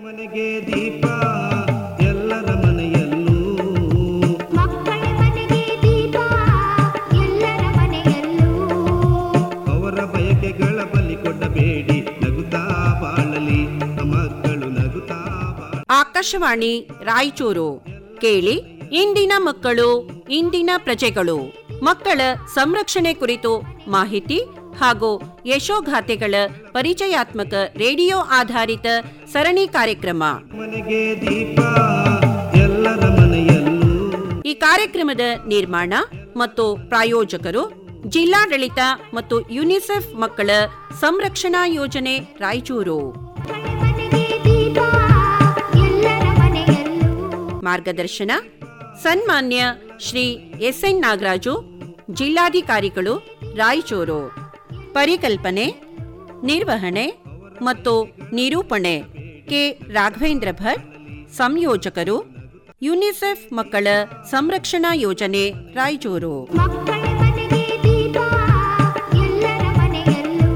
ಮನೆಗೆ ದೀಪ ಎಲ್ಲರ ಮನೆಯಲ್ಲೂ ಮಕ್ಕಳ ಮನೆಗೆ ದೀಪ ಎಲ್ಲರ ಮನೆಯಲ್ಲೂ ಅವರ ಬಯಕೆಗಳ ಬಲಿ ಕೊಡಬೇಡಿ ನಗುತ್ತಾ ಬಾಳಲಿ ಮಕ್ಕಳು ನಗುತ್ತಾ ಬಾಳ ಆಕಾಶವಾಣಿ ರಾಯಚೂರು ಕೇಳಿ ಇಂದಿನ ಮಕ್ಕಳು ಇಂದಿನ ಪ್ರಜೆಗಳು ಮಕ್ಕಳ ಸಂರಕ್ಷಣೆ ಕುರಿತು ಮಾಹಿತಿ ಹಾಗೂ ಯಶೋಗಾಥೆಗಳ ಪರಿಚಯಾತ್ಮಕ ರೇಡಿಯೋ ಆಧಾರಿತ ಸರಣಿ ಕಾರ್ಯಕ್ರಮ ಮನೆಗೆ ದೀಪ ಎಲ್ಲರ ಮನೆಯಲ್ಲೂ ಈ ಕಾರ್ಯಕ್ರಮದ ನಿರ್ಮಾಣ ಮತ್ತು ಪ್ರಾಯೋಜಕರು ಜಿಲ್ಲಾಡಳಿತ ಮತ್ತು ಯುನಿಸೆಫ್ ಮಕ್ಕಳ ಸಂರಕ್ಷಣಾ ಯೋಜನೆ ರಾಯಚೂರು ಮಕ್ಕಳ ಮನೆಗೆ ದೀಪ ಎಲ್ಲರ ಮನೆಯಲ್ಲೂ ಮಾರ್ಗದರ್ಶನ ಸನ್ಮಾನ್ಯ ಶ್ರೀ ಎಸ್ ಎನ್ ನಾಗರಾಜು ಜಿಲ್ಲಾಧಿಕಾರಿಗಳು ರಾಯಚೂರು ಪರಿಕಲ್ಪನೆ ನಿರ್ವಹಣೆ ಮತ್ತು ನಿರೂಪಣೆ ಕೆ ರಾಘವೇಂದ್ರ ಭಟ್ ಸಂಯೋಜಕರು ಯುನಿಸೆಫ್ ಮಕ್ಕಳ ಸಂರಕ್ಷಣಾ ಯೋಜನೆ ರಾಯಚೂರು ಮಕ್ಕಳ ಮನೆಗೆ ದೀಪ ಎಲ್ಲರ ಮನೆಯಲ್ಲೂ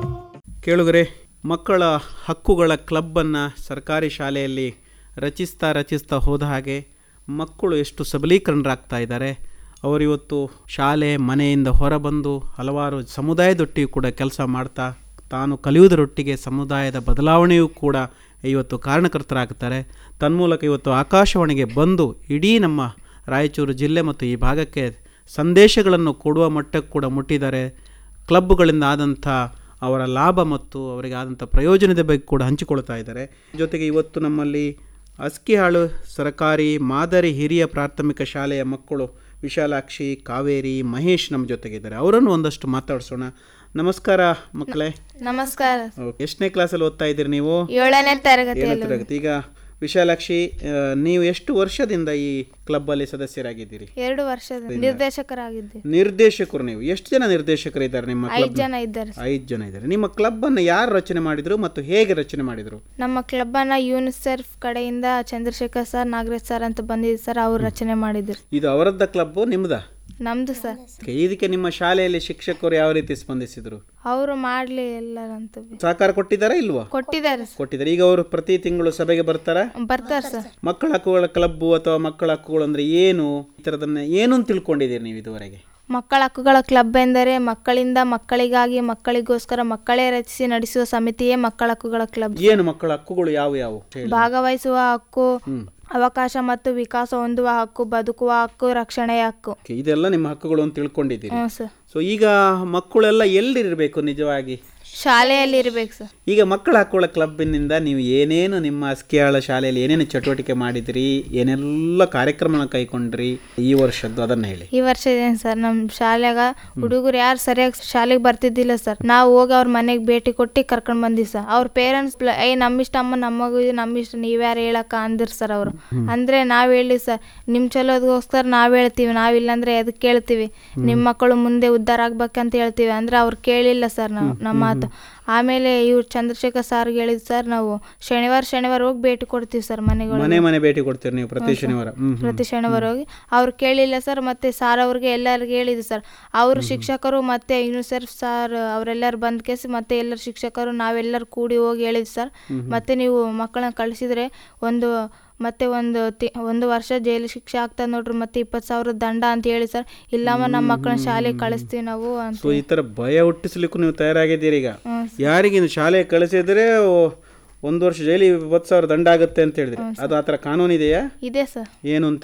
ಕೇಳುಗರೆ ಮಕ್ಕಳ ಹಕ್ಕುಗಳ ಕ್ಲಬ್ಬನ್ನು ಸರ್ಕಾರಿ ಶಾಲೆಯಲ್ಲಿ ರಚಿಸ್ತಾ ರಚಿಸ್ತಾ ಹೋದ ಹಾಗೆ ಮಕ್ಕಳು ಎಷ್ಟು ಸಬಲೀಕರಣರಾಗ್ತಾ ಇದ್ದಾರೆ ಅವರಿವತ್ತು ಶಾಲೆ ಮನೆಯಿಂದ ಹೊರಬಂದು ಹಲವಾರು ಸಮುದಾಯದೊಟ್ಟಿಗೆ ಕೂಡ ಕೆಲಸ ಮಾಡ್ತಾ ತಾನು ಕಲಿಯುವುದರೊಟ್ಟಿಗೆ ಸಮುದಾಯದ ಬದಲಾವಣೆಯೂ ಕೂಡ ಇವತ್ತು ಕಾರಣಕರ್ತರಾಗ್ತಾರೆ ತನ್ಮೂಲಕ ಇವತ್ತು ಆಕಾಶವಾಣಿಗೆ ಬಂದು ಇಡೀ ನಮ್ಮ ರಾಯಚೂರು ಜಿಲ್ಲೆ ಮತ್ತು ಈ ಭಾಗಕ್ಕೆ ಸಂದೇಶಗಳನ್ನು ಕೊಡುವ ಮಟ್ಟಕ್ಕೆ ಕೂಡ ಮುಟ್ಟಿದ್ದಾರೆ ಕ್ಲಬ್ಗಳಿಂದ ಆದಂಥ ಅವರ ಲಾಭ ಮತ್ತು ಅವರಿಗೆ ಆದಂಥ ಪ್ರಯೋಜನದ ಬಗ್ಗೆ ಕೂಡ ಹಂಚಿಕೊಳ್ತಾ ಇದ್ದಾರೆ ಜೊತೆಗೆ ಇವತ್ತು ನಮ್ಮಲ್ಲಿ ಅಸ್ಕಿಹಾಳು ಸರ್ಕಾರಿ ಮಾದರಿ ಹಿರಿಯ ಪ್ರಾಥಮಿಕ ಶಾಲೆಯ ಮಕ್ಕಳು ವಿಶಾಲಾಕ್ಷಿ ಕಾವೇರಿ ಮಹೇಶ್ ನಮ್ಮ ಜೊತೆಗಿದ್ದಾರೆ ಅವರನ್ನು ಒಂದಷ್ಟು ಮಾತಾಡಿಸೋಣ ನಮಸ್ಕಾರ ಮಕ್ಕಳೇ ನಮಸ್ಕಾರ ಎಷ್ಟನೇ ಕ್ಲಾಸಲ್ಲಿ ಓದ್ತಾ ಇದ್ದೀರಿ ನೀವು ಏಳನೇ ಏಳನೇ ತರಗತಿಯಲ್ಲಿ ತರಗತಿ ಈಗ ವಿಶಾಲಾಕ್ಷಿ ಆ, ನೀವು ಎಷ್ಟು ವರ್ಷದಿಂದ ಈ ಕ್ಲಬ್ಬಲ್ಲಿ ಸದಸ್ಯರಾಗಿದ್ದೀರಿ ಎರಡು ವರ್ಷದ ನಿರ್ದೇಶಕರಾಗಿದ್ದೆ ನಿರ್ದೇಶಕರು ನೀವು ಎಷ್ಟು ಜನ ನಿರ್ದೇಶಕರಿದ್ದಾರೆ ನಿಮ್ಮ ಐದು ಕ್ಲಬ್ ಜನ ಇದ್ದಾರೆ ಐದು ಜನ ಇದ್ದಾರೆ ನಿಮ್ಮ ಕ್ಲಬ್ ಅನ್ನು ಯಾರು ರಚನೆ ಮಾಡಿದ್ರು ಮತ್ತು ಹೇಗೆ ರಚನೆ ಮಾಡಿದ್ರು ನಮ್ಮ ಕ್ಲಬ್ ಅನ್ನ ಯೂನಿಸೆಫ್ ಕಡೆಯಿಂದ ಚಂದ್ರಶೇಖರ್ ಸರ್ ನಾಗರಾಜ್ ಸರ್ ಅಂತ ಬಂದಿದ್ದು ಸರ್ ಅವ್ರು ರಚನೆ ಮಾಡಿದ್ರು ಇದು ಅವರದ್ದ ಕ್ಲಬ್ ನಿಮ್ದ ನಮ್ದು ಸರ್ ಇದಕ್ಕೆ ನಿಮ್ಮ ಶಾಲೆಯಲ್ಲಿ ಶಿಕ್ಷಕರು ಯಾವ ರೀತಿ ಸ್ಪಂದಿಸಿದ್ರು ಅವರು ಮಾಡ್ಲಿ ಎಲ್ಲರಂತ ಸಹಕಾರ ಕೊಟ್ಟಿದ್ದಾರಾ ಇಲ್ವಾ ಕೊಟ್ಟಿದ್ದಾರೆ ಸರ್ ಕೊಟ್ಟಿದ್ದಾರೆ ಈಗ ಅವರು ಪ್ರತಿ ತಿಂಗಳು ಸಭೆಗೆ ಬರ್ತಾರಾ ಬರ್ತಾರೆ ಸರ್ ಮಕ್ಕಳ ಹಕ್ಕುಗಳ ಕ್ಲಬ್ ಅಥವಾ ಮಕ್ಕಳ ಹಕ್ಕುಗಳು ಅಂದ್ರೆ ಏನು ಈ ಥರದನ್ನ ಏನು ಅಂತ ತಿಳ್ಕೊಂಡಿದ್ದೀರಿ ನೀವು ಇದುವರೆಗೆ ಮಕ್ಕಳ ಹಕ್ಕುಗಳ ಕ್ಲಬ್ ಎಂದರೆ ಮಕ್ಕಳಿಂದ ಮಕ್ಕಳಿಗಾಗಿ ಮಕ್ಕಳಿಗೋಸ್ಕರ ಮಕ್ಕಳೇ ರಚಿಸಿ ನಡೆಸುವ ಸಮಿತಿಯೇ ಮಕ್ಕಳ ಹಕ್ಕುಗಳ ಕ್ಲಬ್ ಏನು ಮಕ್ಕಳ ಹಕ್ಕುಗಳು ಯಾವ ಯಾವ ಹೇಳಿ. ಭಾಗವಹಿಸುವ ಹಕ್ಕು ಅವಕಾಶ ಮತ್ತು ವಿಕಾಸ ಹೊಂದುವ ಹಕ್ಕು ಬದುಕುವ ಹಕ್ಕು ರಕ್ಷಣೆಯ ಹಕ್ಕು Okay, ಇದೆಲ್ಲ ನಿಮ್ಮ ಹಕ್ಕುಗಳು ಅಂತ ತಿಳ್ಕೊಂಡಿದ್ದೀರಿ ಹ್ಞೂ ಸರ್ ಸೊ ಈಗ ಮಕ್ಕಳೆಲ್ಲ ಎಲ್ಲಿರಬೇಕು ನಿಜವಾಗಿ ಶಾಲೆಯಲ್ಲಿ ಇರ್ಬೇಕು ಸರ್ ಈಗ ಮಕ್ಕಳ ಹಕ್ಕುಗಳ ಕ್ಲಬ್ಬಿನಿಂದ ನೀವು ಏನೇನು ನಿಮ್ಮ ಅಸ್ಕಿಯಾಳ ಶಾಲೆಯಲ್ಲಿ ಏನೇನು ಚಟುವಟಿಕೆ ಮಾಡಿದ್ರಿ ಏನೆಲ್ಲ ಕಾರ್ಯಕ್ರಮನ ಕೈಕೊಂಡ್ರಿ ಈ ವರ್ಷದ್ದು ಅದನ್ನ ಹೇಳಿ ಈ ವರ್ಷ ಏನು ಸರ್ ನಮ್ಮ ಶಾಲೆಗ ಹುಡುಗರು ಯಾರು ಸರಿಯಾಗಿ ಶಾಲೆಗೆ ಬರ್ತಿದ್ದಿಲ್ಲ ಸರ್ ನಾವು ಹೋಗಿ ಅವ್ರ ಮನೆಗೆ ಭೇಟಿ ಕೊಟ್ಟು ಕರ್ಕೊಂಡು ಬಂದಿವಿ ಸರ್ ಅವ್ರ ಪೇರೆಂಟ್ಸ್ ಏ ನಮ್ಮಿಷ್ಟ ಅಮ್ಮ ನಮ್ಮ ಮಗು ಇದು ನಮ್ಮಿಷ್ಟ ನೀವ್ಯಾರು ಹೇಳಕ್ಕ ಅಂದಿರ್ ಸರ್ ಅವರು ಅಂದ್ರೆ ನಾವ್ ಹೇಳಿ ಸರ್ ನಿಮ್ ಚಲೋದಗೋಸ್ಕರ ನಾವ್ ಹೇಳ್ತೀವಿ ನಾವಿಲ್ಲಾಂದ್ರೆ ಎದಕ್ಕೆ ಕೇಳ್ತೀವಿ ನಿಮ್ಮ ಮಕ್ಕಳು ಮುಂದೆ ಉದ್ಧಾರ ಆಗ್ಬೇಕಂತ ಹೇಳ್ತೀವಿ ಅಂದ್ರೆ ಅವ್ರು ಕೇಳಿಲ್ಲ ಸರ್ ನಾವು ನಮ್ಮ ಮಾತು ಆಮೇಲೆ ಇವ್ರು ಚಂದ್ರಶೇಖರ್ ಸರ್ಗೆ ಹೇಳಿದ್ ಸರ್ ನಾವು ಶನಿವಾರ ಶನಿವಾರ ಹೋಗಿ ಭೇಟಿ ಕೊಡ್ತೀವಿ ಸರ್ ಮನೆಗಳು ಮನೆ ಮನೆ ಭೇಟಿ ಕೊಡ್ತೀರಿ ನೀವು ಪ್ರತಿ ಶನಿವಾರ ಹ್ಮ್ ಹ್ಮ್. ಪ್ರತಿ ಶನಿವಾರ ಹೋಗಿ ಅವ್ರು ಕೇಳಿಲ್ಲ ಸರ್ ಮತ್ತೆ ಸಾರ್ ಅವ್ರಿಗೆ ಎಲ್ಲರಿಗೆ ಹೇಳಿದ್ರು ಸರ್ ಅವರು ಶಿಕ್ಷಕರು ಮತ್ತೆ ಯುನಿಸೆಫ್ ಸರ್ ಅವರೆಲ್ಲರೂ ಬಂದ್ ಕೇಸಿ ಮತ್ತೆ ಎಲ್ಲರ ಶಿಕ್ಷಕರು ನಾವೆಲ್ಲರೂ ಕೂಡಿ ಹೋಗಿ ಹೇಳಿದ್ವಿ ಸರ್ ಮತ್ತೆ ನೀವು ಮಕ್ಕಳನ್ನ ಕಳಿಸಿದ್ರೆ ಒಂದು ಮತ್ತೆ ಒಂದು ತಿ ಒಂದು ವರ್ಷ ಜೈಲು ಶಿಕ್ಷೆ ಆಗ್ತದೆ ನೋಡ್ರಿ ಮತ್ತೆ ಇಪ್ಪತ್ತು ಸಾವಿರ ದಂಡ ಅಂತ ಹೇಳಿ ಸರ್ ಇಲ್ಲಮ್ಮ ನಮ್ಮ ಮಕ್ಕಳನ್ನ ಶಾಲೆಗೆ ಕಳಿಸ್ತೀವಿ ನಾವು ಅಂತ ಸೊ ಈ ತರ ಭಯ ಹುಟ್ಟಿಸ್ಲಿಕ್ಕೂ ನೀವು ತಯಾರಾಗಿದ್ದೀರಿ ಈಗ ಯಾರಿಗೆ ಇನ್ನು ಶಾಲೆ ಕಳಿಸಿದ್ರೆ ಓ- ಒಂದು ವರ್ಷ ಜೈಲಿಗೆ ಇಪ್ಪತ್ತು ಸಾವಿರ ದಂಡ ಆಗುತ್ತೆ ಅಂತ ಹೇಳಿದ್ರಿ ಅದು ಆ ಥರ ಕಾನೂನು ಇದೆಯಾ ಇದೆ ಸರ್ ಏನು ಅಂತ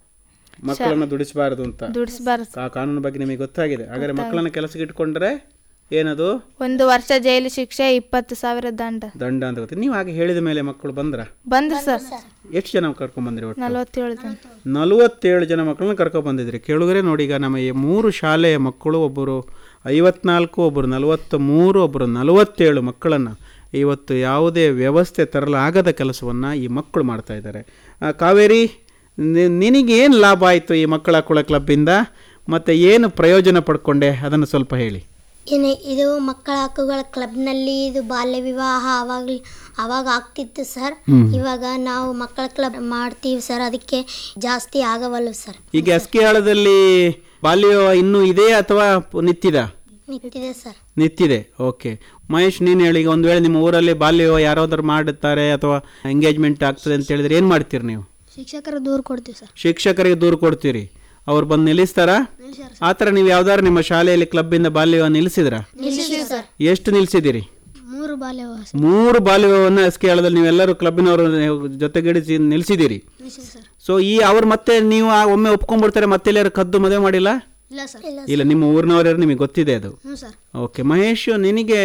ಮಕ್ಕಳನ್ನ ದುಡಿಸಬಾರದು ಅಂತ ದುಡಿಸ್ಬಾರ್ದು ಆ ಕಾನೂನು ಬಗ್ಗೆ ನಿಮಗೆ ಗೊತ್ತಾಗಿದೆ ಹಾಗಾದ್ರೆ ಮಕ್ಕಳನ್ನ ಕೆಲಸಕ್ಕೆ ಇಟ್ಕೊಂಡ್ರೆ ಏನದು ಒಂದು ವರ್ಷ ಜೈಲು ಶಿಕ್ಷೆ ಇಪ್ಪತ್ತು ಸಾವಿರ ದಂಡ ದಂಡ ಅಂತ ಗೊತ್ತಿದೆ ನೀವು ಹಾಗೆ ಹೇಳಿದ ಮೇಲೆ ಮಕ್ಕಳು ಬಂದ್ರ ಬಂದ್ರು ಸರ್ ಎಷ್ಟು ಜನ ಕರ್ಕೊಂಡ್ ಬಂದ್ರಿ ಒಟ್ಟು ನಲವತ್ತೇಳು ಜನ ನಲವತ್ತೇಳು ಜನ ಮಕ್ಕಳನ್ನ ಕರ್ಕೊಂಡ್ ಬಂದಿದ್ರಿ ಕೇಳುಗರೆ ನೋಡಿ ಈಗ ನಮ್ಮ ಈ ಮೂರು ಶಾಲೆಯ ಮಕ್ಕಳು ಒಬ್ಬರು ಐವತ್ನಾಲ್ಕು ಒಬ್ಬರು ನಲವತ್ತ ಮೂರು ಒಬ್ಬರು ನಲವತ್ತೇಳು ಮಕ್ಕಳನ್ನು ಇವತ್ತು ಯಾವುದೇ ವ್ಯವಸ್ಥೆ ತರಲಾಗದ ಕೆಲಸವನ್ನು ಈ ಮಕ್ಕಳು ಮಾಡ್ತಾ ಇದ್ದಾರೆ ಆ, ಕಾವೇರಿ ನಿ- ನಿನಗೇನು ಲಾಭ ಆಯಿತು ಈ ಮಕ್ಕಳ ಹಕ್ಕುಳ ಕ್ಲಬ್ಬಿಂದ ಮತ್ತು ಏನು ಪ್ರಯೋಜನ ಪಡ್ಕೊಂಡೆ ಅದನ್ನು ಸ್ವಲ್ಪ ಹೇಳಿ ಏನೇ ಇದು ಮಕ್ಕಳ ಹಕ್ಕುಗಳ ಕ್ಲಬ್ನಲ್ಲಿ ಇದು ಬಾಲ್ಯ ವಿವಾಹ ಅವಾಗಲಿ ಅವಾಗ ಆಗ್ತಿತ್ತು ಸರ್ ಇವಾಗ ನಾವು ಮಕ್ಕಳ ಕ್ಲಬ್ ಮಾಡ್ತೀವಿ ಸರ್ ಅದಕ್ಕೆ ಜಾಸ್ತಿ ಆಗವಲ್ಲು ಸರ್ ಈಗ ಅಸ್ಕಿಹಾಳದಲ್ಲಿ ಬಾಲ್ಯ ಇನ್ನೂ ಇದೆ ಅಥವಾ ಪ್- ನಿಂತಿದ ನಿಂತಿದೆ ಸರ್ ನಿಂತಿದೆ ಓಕೆ ಮಹೇಶ್ ನೀನು ಹೇಳಿ ಈಗ ಒಂದು ವೇಳೆ ನಿಮ್ಮ ಊರಲ್ಲಿ ಬಾಲ್ಯ ವಿವಾಹ ಯಾರಾದ್ರೂ ಮಾಡುತ್ತಾರೆ ಅಥವಾ ಎಂಗೇಜ್ಮೆಂಟ್ ಆಗ್ತದೆ ಅಂತ ಹೇಳಿದ್ರೆ ಏನು ಮಾಡ್ತೀರಿ ನೀವು ಶಿಕ್ಷಕರು ದೂರ ಕೊಡ್ತೀವಿ ಸರ್ ಶಿಕ್ಷಕರಿಗೆ ದೂರು ಕೊಡ್ತೀರಿ ಅವ್ರು ಬಂದು ನಿಲ್ಲಿಸ್ತಾರಾ ಆ ಥರ ನೀವು ಯಾವ್ದಾದ್ರು ನಿಮ್ಮ ಶಾಲೆಯಲ್ಲಿ ಕ್ಲಬ್ಬಿಂದ ಬಾಲ್ಯ ವಿವಾಹ ನಿಲ್ಲಿಸಿದ್ರಾ ನಿಲ್ಲಿಸಿದೆ ಸರ್ ಎಷ್ಟು ನಿಲ್ಲಿಸಿದಿರಿ ಮೂರು ಬಾಲ್ಯ ಸರ್ ಮೂರು ಬಾಲ್ಯ ವಿವಾಹವನ್ನು ಎಸ್ ಕೆ ಹೇಳದಲ್ಲಿ ನೀವೆಲ್ಲರೂ ಕ್ಲಬ್ಬಿನವರು ಜೊತೆಗೂಡಿಸಿ ನಿಲ್ಲಿಸಿದಿರಿ ನಿಲ್ಲಿಸಿದೆ ಸರ್ ಸೊ ಈ ಅವ್ರು ಮತ್ತೆ ನೀವು ಆ ಒಮ್ಮೆ ಒಪ್ಕೊಂಡ್ಬಿಡ್ತಾರೆ ಮತ್ತೆ ಎಲ್ಲಾರು ಕದ್ದು ಮದುವೆ ಮಾಡಿಲ್ಲ ಇಲ್ಲ ಸರ್ ಇಲ್ಲ ಇಲ್ಲ ನಿಮ್ಮ ಊರಿನವರ ನಿಮಗೆ ಗೊತ್ತಿದೆ ಅದು ಹ್ಞೂ ಸರ್ ಓಕೆ ಮಹೇಶ್ ನಿನಗೆ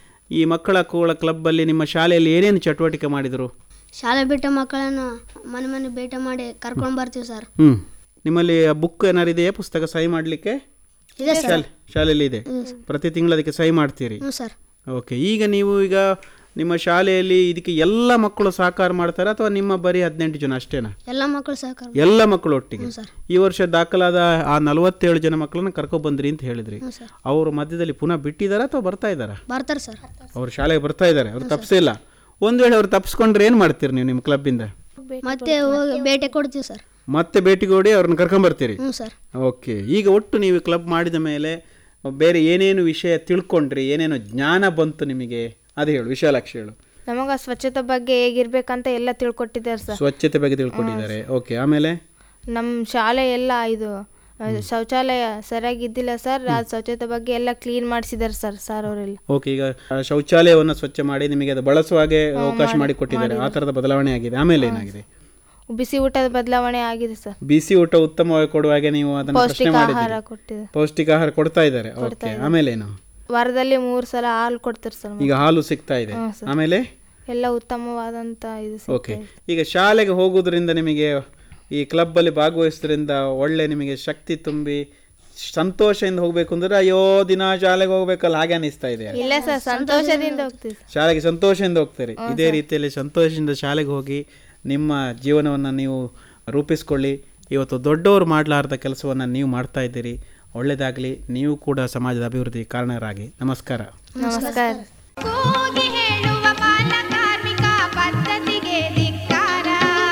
ಈ ಮಕ್ಕಳ ಕೂಳ ಕ್ಲಬ್ಬಲ್ಲಿ ನಿಮ್ಮ ಶಾಲೆಯಲ್ಲಿ ಏನೇನು ಚಟುವಟಿಕೆ ಮಾಡಿದರು ಶಾಲೆ ಬಿಟ್ಟ ಮಕ್ಕಳನ್ನು ಮನೆ ಮನೆ ಭೇಟಿ ಮಾಡಿ ಕರ್ಕೊಂಡು ಬರ್ತೀವಿ ಸರ್ ಹ್ಞೂ ನಿಮ್ಮಲ್ಲಿ ಬುಕ್ ಏನಾರು ಇದೆಯಾ ಪುಸ್ತಕ ಸಹಿ ಮಾಡಲಿಕ್ಕೆ ಇದೆ ಸರ್ ಶಾಲೆ ಶಾಲೆಯಲ್ಲಿ ಇದೆ ಪ್ರತಿ ತಿಂಗಳು ಅದಕ್ಕೆ ಸಹಿ ಮಾಡ್ತೀರಿ ಹ್ಞೂ ಸರ್ ಓಕೆ ಈಗ ನೀವು ಈಗ ನಿಮ್ಮ ಶಾಲೆಯಲ್ಲಿ ಇದಕ್ಕೆ ಎಲ್ಲ ಮಕ್ಕಳು ಸಹಕಾರ ಮಾಡ್ತಾರೆ ಅಥವಾ ನಿಮ್ಮ ಬರೀ ಹದಿನೆಂಟು ಜನ ಅಷ್ಟೇನಾ ಎಲ್ಲ ಮಕ್ಕಳು ಸಹಕಾರ ಎಲ್ಲ ಮಕ್ಕಳು ಒಟ್ಟಿಗೆ ಹ್ಞೂ ಸರ್ ಈ ವರ್ಷ ದಾಖಲಾದ ಆ ನಲವತ್ತೇಳು ಜನ ಮಕ್ಕಳನ್ನ ಕರ್ಕೊಂಡ್ ಬಂದ್ರಿ ಅಂತ ಹೇಳಿದ್ರಿ ಹ್ಞೂ ಸರ್ ಅವರು ಮಧ್ಯದಲ್ಲಿ ಪುನಃ ಬಿಟ್ಟಿದಾರಾ ಅಥವಾ ಬರ್ತಾ ಇದ್ದಾರಾ ಬರ್ತಾರೆ ಸರ್ ಅವ್ರು ಶಾಲೆಗೆ ಬರ್ತಾ ಇದ್ದಾರೆ ಅವ್ರು ತಪ್ಪಿಸಿಲ್ಲ ಒಂದು ವೇಳೆ ಅವ್ರು ತಪ್ಪಿಸ್ಕೊಂಡ್ರೆ ಏನು ಮಾಡ್ತೀರಿ ನೀವು ನಿಮ್ಮ ಕ್ಲಬ್ಬಿಂದ ಮತ್ತೆ ಹೋಗಿ ಭೇಟಿ ಕೊಡ್ತೀವಿ ಸರ್ ಮತ್ತೆ ಭೇಟಿಗೋಡಿ ಅವ್ರನ್ನ ಕರ್ಕೊಂಬರ್ತೀರಿ ಹ್ಞೂ ಸರ್ ಓಕೆ ಈಗ ಒಟ್ಟು ನೀವು ಕ್ಲಬ್ ಮಾಡಿದ ಮೇಲೆ ಬೇರೆ ಏನೇನು ವಿಷಯ ತಿಳ್ಕೊಂಡ್ರಿ ಏನೇನು ಜ್ಞಾನ ಬಂತು ನಿಮಗೆ ಅದು ಹೇಳು ವಿಶಾಲಾಕ್ಷಿ ಹೇಳು ನಮಗೆ ಸ್ವಚ್ಛತೆ ಬಗ್ಗೆ ಹೇಗಿರ್ಬೇಕಂತ ಎಲ್ಲ ತಿಳ್ಕೊಟ್ಟಿದ್ದಾರೆ ಸರ್ ಸ್ವಚ್ಛತೆ ಬಗ್ಗೆ ತಿಳ್ಕೊಂಡಿದ್ದಾರೆ ಓಕೆ ಆಮೇಲೆ ನಮ್ಮ ಶಾಲೆ ಎಲ್ಲ ಇದು ಆ, ಶೌಚಾಲಯ ಸರಿಯಾಗಿದ್ದಿಲ್ಲ ಸರ್ ಆ ಸ್ವಚ್ಛತೆ ಬಗ್ಗೆ ಎಲ್ಲ ಕ್ಲೀನ್ ಮಾಡಿಸಿದ್ದಾರೆ ಸರ್ ಸರ್ ಅವರೆಲ್ಲ ಓಕೆ ಈಗ ಆ, ಶೌಚಾಲಯವನ್ನು ಸ್ವಚ್ಛ ಮಾಡಿ ನಿಮಗೆ ಅದು ಬಳಸುವ ಹಾಗೆ ಅವಕಾಶ ಮಾಡಿ ಕೊಟ್ಟಿದ್ದಾರೆ ಆ ಥರದ ಬದಲಾವಣೆ ಆಗಿದೆ ಆಮೇಲೆ ಏನಾಗಿದೆ ಬಿಸಿ ಊಟದ ಬದಲಾವಣೆ ಆಗಿದೆ ಸರ್ ಬಿಸಿ ಊಟ ಉತ್ತಮವಾಗಿ ಕೊಡುವ ಹಾಗೆ ನೀವು ಅದನ್ನು ಪ್ರಶ್ನೆ ಪೌಷ್ಟಿಕ ಆಹಾರ ಮಾಡಿದ್ದೀರಿ ಕೊಟ್ಟಿದ್ದಾರೆ ಪೌಷ್ಟಿಕ ಆಹಾರ ಕೊಡ್ತಾ ಇದ್ದಾರೆ ಓಕೆ ಆಮೇಲೆ ಏನು ವಾರದಲ್ಲಿ ಮೂರು ಸಲ ಹಾಲು ಕೊಡ್ತಾರೆ ಸರ್ ಈಗ ಹಾಲು ಸಿಗ್ತಾ ಇದೆ ಆಮೇಲೆ ಎಲ್ಲ ಉತ್ತಮವಾದಂಥ ಇದು ಸಿಗ್ತಾ ಓಕೆ ಇದೆ. ಈಗ ಶಾಲೆಗೆ ಹೋಗೋದ್ರಿಂದ ನಿಮಗೆ ಈ ಕ್ಲಬ್ಬಲ್ಲಿ ಭಾಗವಹಿಸೋದ್ರಿಂದ ಒಳ್ಳೆ ನಿಮಗೆ ಶಕ್ತಿ ತುಂಬಿ ಸಂತೋಷದಿಂದ ಹೋಗ್ಬೇಕು ಅಂದ್ರೆ ಅಯ್ಯೋ ದಿನ ಶಾಲೆಗೆ ಹೋಗ್ಬೇಕಲ್ಲ ಹಾಗೆ ಅನಿಸ್ತಾ ಇದೆ ಇಲ್ಲ ಸರ್ ಸಂತೋಷದಿಂದ ಹೋಗ್ತೀವಿ ಸರ್ ಶಾಲೆಗೆ ಸಂತೋಷದಿಂದ ಹೋಗ್ತೀರಿ ಇದೇ ರೀತಿಯಲ್ಲಿ ಸಂತೋಷದಿಂದ ಶಾಲೆಗೆ ಹೋಗಿ ನಿಮ್ಮ ಜೀವನವನ್ನು ನೀವು ರೂಪಿಸ್ಕೊಳ್ಳಿ ಇವತ್ತು ದೊಡ್ಡವರು ಮಾಡಲಾರ್ದ ಕೆಲಸವನ್ನು ನೀವು ಮಾಡ್ತಾ ಇದ್ದೀರಿ ಒಳ್ಳೆಯದಾಗಲಿ ನೀವು ಕೂಡ ಸಮಾಜದ ಅಭಿವೃದ್ಧಿ ಕಾರಣರಾಗಿ ನಮಸ್ಕಾರ ನಮಸ್ಕಾರ ಕೂಗಿ ಹೇಳುವ ಬಾಲ ಕಾರ್ಮಿಕ ಪದ್ಧತಿಗೆ ಧಿಕ್ಕಾರ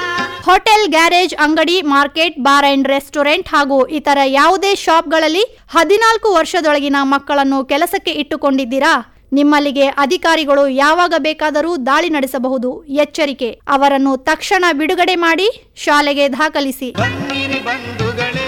ಹೋಟೆಲ್ ಗ್ಯಾರೇಜ್ ಅಂಗಡಿ ಮಾರ್ಕೆಟ್ ಬಾರ್ ಅಂಡ್ ರೆಸ್ಟೋರೆಂಟ್ ಹಾಗೂ ಇತರ ಯಾವುದೇ ಶಾಪ್ಗಳಲ್ಲಿ ಹದಿನಾಲ್ಕು ವರ್ಷದೊಳಗಿನ ಮಕ್ಕಳನ್ನು ಕೆಲಸಕ್ಕೆ ಇಟ್ಟುಕೊಂಡಿದ್ದೀರಾ ನಿಮ್ಮಲ್ಲಿಗೆ ಅಧಿಕಾರಿಗಳು ಯಾವಾಗ ಬೇಕಾದರೂ ದಾಳಿ ನಡೆಸಬಹುದು ಎಚ್ಚರಿಕೆ ಅವರನ್ನು ತಕ್ಷಣ ಬಿಡುಗಡೆ ಮಾಡಿ ಶಾಲೆಗೆ ದಾಖಲಿಸಿ ಬನ್ನಿರಿ ಬಂಧುಗಳೇ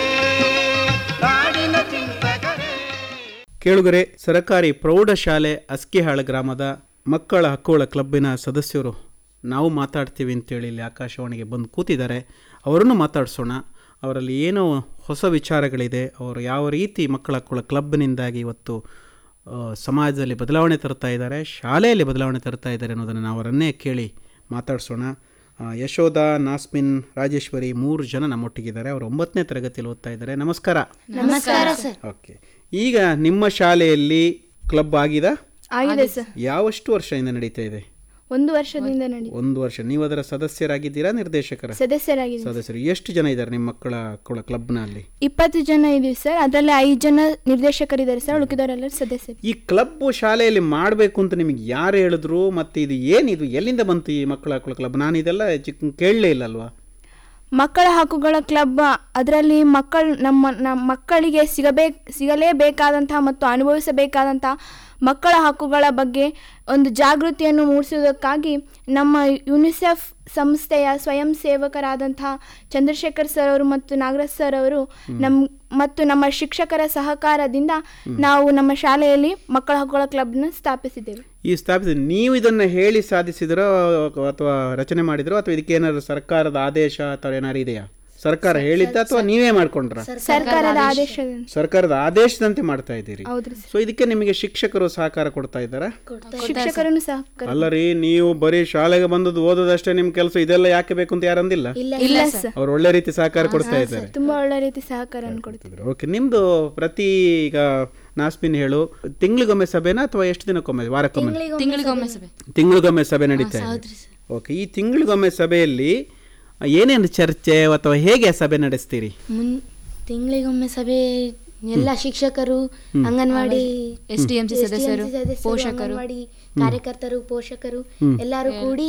ನಾಡಿನ ಚಿಂತಕರೇ ಕೇಳುಗರೆ ಸರಕಾರಿ ಪ್ರೌಢಶಾಲೆ ಅಸ್ಕಿಹಾಳ ಗ್ರಾಮದ ಮಕ್ಕಳ ಹಕ್ಕುಗಳ ಕ್ಲಬ್ಬಿನ ಸದಸ್ಯರು ನಾವು ಮಾತಾಡ್ತೀವಿ ಅಂತೇಳಿ ಇಲ್ಲಿ ಆಕಾಶವಾಣಿಗೆ ಬಂದು ಕೂತಿದ್ದಾರೆ ಅವರನ್ನು ಮಾತಾಡಿಸೋಣ ಅವರಲ್ಲಿ ಏನೋ ಹೊಸ ವಿಚಾರಗಳಿದೆ ಅವರು ಯಾವ ರೀತಿ ಮಕ್ಕಳ ಹಕ್ಕುಗಳ ಕ್ಲಬ್ನಿಂದಾಗಿ ಇವತ್ತು ಆ, ಸಮಾಜದಲ್ಲಿ ಬದಲಾವಣೆ ತರ್ತಾ ಇದ್ದಾರೆ ಶಾಲೆಯಲ್ಲಿ ಬದಲಾವಣೆ ತರ್ತಾ ಇದ್ದಾರೆ ಅನ್ನೋದನ್ನು ನಾವು ಅವರನ್ನೇ ಕೇಳಿ ಮಾತಾಡಿಸೋಣ ಆ, ಯಶೋಧ ನಾಸ್ಮಿನ್ ರಾಜೇಶ್ವರಿ ಮೂರು ಜನ ನಮ್ಮೊಟ್ಟಿಗಿದ್ದಾರೆ ಅವರು ಒಂಬತ್ತನೇ ತರಗತಿಯಲ್ಲಿ ಓದ್ತಾ ಇದ್ದಾರೆ ನಮಸ್ಕಾರ ನಮಸ್ಕಾರ ಸರ್ ಓಕೆ ಈಗ ನಿಮ್ಮ ಶಾಲೆಯಲ್ಲಿ ಕ್ಲಬ್ ಆಗಿದೆ ಆಗಿದೆ ಸರ್ ಯಾವಷ್ಟು ವರ್ಷದಿಂದ ನಡೀತಾ ಇದೆ ಒಂದು ವರ್ಷದಿಂದ ನಡಿ ಒಂದು ವರ್ಷ ನೀವು ಅದರ ಸದಸ್ಯರಾಗಿದ್ದೀರಾ ನಿರ್ದೇಶಕರ ಸದಸ್ಯರಾಗಿದೆ ಸದಸ್ಯರು ಎಷ್ಟು ಜನ ಇದ್ದಾರೆ ನಿಮ್ಮ ಮಕ್ಕಳ ಕುಳ- ಕ್ಲಬ್ನಲ್ಲಿ ಇಪ್ಪತ್ತು ಜನ ಇದೀವಿ ಸರ್ ಅದರಲ್ಲಿ ಐದು ಜನ ನಿರ್ದೇಶಕರಿದ್ದಾರೆ ಸರ್ ಉಳಿದವರೆಲ್ಲರೂ ಸದಸ್ಯರು ಈ ಕ್ಲಬ್ ಶಾಲೆಯಲ್ಲಿ ಮಾಡಬೇಕು ಅಂತ ನಿಮಗೆ ಯಾರು ಹೇಳಿದ್ರು ಮತ್ತೆ ಇದು ಏನಿದು ಎಲ್ಲಿಂದ ಬಂತು ಈ ಮಕ್ಕಳ ಹಕ್ಕುಗಳ ಕ್ಲಬ್ ನಾನು ಇದೆಲ್ಲ ಚಿಕ್ಕ ಕೇಳಲೇ ಇಲ್ಲ ಅಲ್ವಾ ಮಕ್ಕಳ ಹಕ್ಕುಗಳ ಕ್ಲಬ್ ಅದರಲ್ಲಿ ಮಕ್ಕಳು ನಮ್ಮ ನಮ್ಮ ಮಕ್ಕಳಿಗೆ ಸಿಗಬೇಕು ಸಿಗಲೇಬೇಕಾದಂತಹ ಮತ್ತು ಅನುಭವಿಸಬೇಕಾದಂತಹ ಮಕ್ಕಳ ಹಕ್ಕುಗಳ ಬಗ್ಗೆ ಒಂದು ಜಾಗೃತಿಯನ್ನು ಮೂಡಿಸುವುದಕ್ಕಾಗಿ ನಮ್ಮ ಯುನಿಸೆಫ್ ಸಂಸ್ಥೆಯ ಸ್ವಯಂ ಸೇವಕರಾದಂತಹ ಚಂದ್ರಶೇಖರ್ ಸರ್ ಅವರು ಮತ್ತು ನಾಗರಾಜ್ ಸರ್ ಅವರು ನಮ್ಮ ಮತ್ತು ನಮ್ಮ ಶಿಕ್ಷಕರ ಸಹಕಾರದಿಂದ ನಾವು ನಮ್ಮ ಶಾಲೆಯಲ್ಲಿ ಮಕ್ಕಳ ಹಕ್ಕುಗಳ ಕ್ಲಬ್ನ ಸ್ಥಾಪಿಸಿದ್ದೇವೆ ಈ ಸ್ಥಾಪಿಸಿ ನೀವು ಇದನ್ನು ಹೇಳಿ ಸಾಧಿಸಿದ್ರೋ ಅಥವಾ ರಚನೆ ಮಾಡಿದ್ರೋ ಅಥವಾ ಇದಕ್ಕೆ ಏನಾದ್ರು ಸರ್ಕಾರದ ಆದೇಶ ಅಥವಾ ಏನಾದ್ರು ಇದೆಯಾ ಸರ್ಕಾರ ಹೇಳಿದ್ದ ಅಥವಾ ನೀವೇ ಮಾಡ್ಕೊಂಡ್ರ ಸರ್ಕಾರದ ಆದೇಶದಿಂದ ಸರ್ಕಾರದ ಆದೇಶದಂತೆ ಮಾಡ್ತಾ ಇದ್ದೀರಿ ಹೌದ್ರಿ ಸೊ ಇದಕ್ಕೆ ನಿಮಗೆ ಶಿಕ್ಷಕರು ಸಹಕಾರ ಕೊಡ್ತಾ ಇದ್ದಾರಾ ಶಿಕ್ಷಕರನ್ನು ಸಹಕಾರ ಅಲ್ಲ ರೀ ನೀವು ಬರೀ ಶಾಲೆಗೆ ಬಂದದ್ದು ಓದೋದಷ್ಟೇ ನಿಮ್ ಕೆಲಸ ಇದೆಲ್ಲ ಯಾಕೆ ಬೇಕು ಅಂತ ಯಾರಂದಿಲ್ಲ ಇಲ್ಲ ಸರ್ ಅವ್ರು ಒಳ್ಳೆ ರೀತಿ ಸಹಕಾರ ಕೊಡ್ತಾ ಇದ್ದಾರೆ ತುಂಬಾ ಒಳ್ಳೆ ರೀತಿ ಸಹಕಾರವನ್ನು ಕೊಡ್ತೀವಿ ಓಕೆ ನಿಮ್ದು ಪ್ರತಿ ಈಗ ನಾಸ್ಮಿನ್ ಹೇಳು ತಿಂಗಳಿಗೊಮ್ಮೆ ಸಭೆನಾ ಅಥವಾ ಎಷ್ಟು ದಿನಕ್ಕೊಮ್ಮೆ ವಾರಕ್ಕೊಮ್ಮೆ ತಿಂಗಳಿಗೊಮ್ಮೆ ಸಭೆ ತಿಂಗಳಿಗೊಮ್ಮೆ ಸಭೆ ನಡೀತಾ ಇದೆ ಓಕೆ ಈ ತಿಂಗಳಿಗೊಮ್ಮೆ ಸಭೆಯಲ್ಲಿ ಏನೇನು ಚರ್ಚೆ ಅಥವಾ ಹೇಗೆ ಸಭೆ ನಡೆಸ್ತೀರಿ ಮುನ್ ತಿಂಗಳಿಗೊಮ್ಮೆ ಸಭೆ ಎಲ್ಲ ಶಿಕ್ಷಕರು anganwadi S D M C ಸದಸ್ಯರು ಪೋಷಕರು ಅಂಗನವಾಡಿ ಕಾರ್ಯಕರ್ತರು ಪೋಷಕರು ಎಲ್ಲರೂ ಕೂಡಿ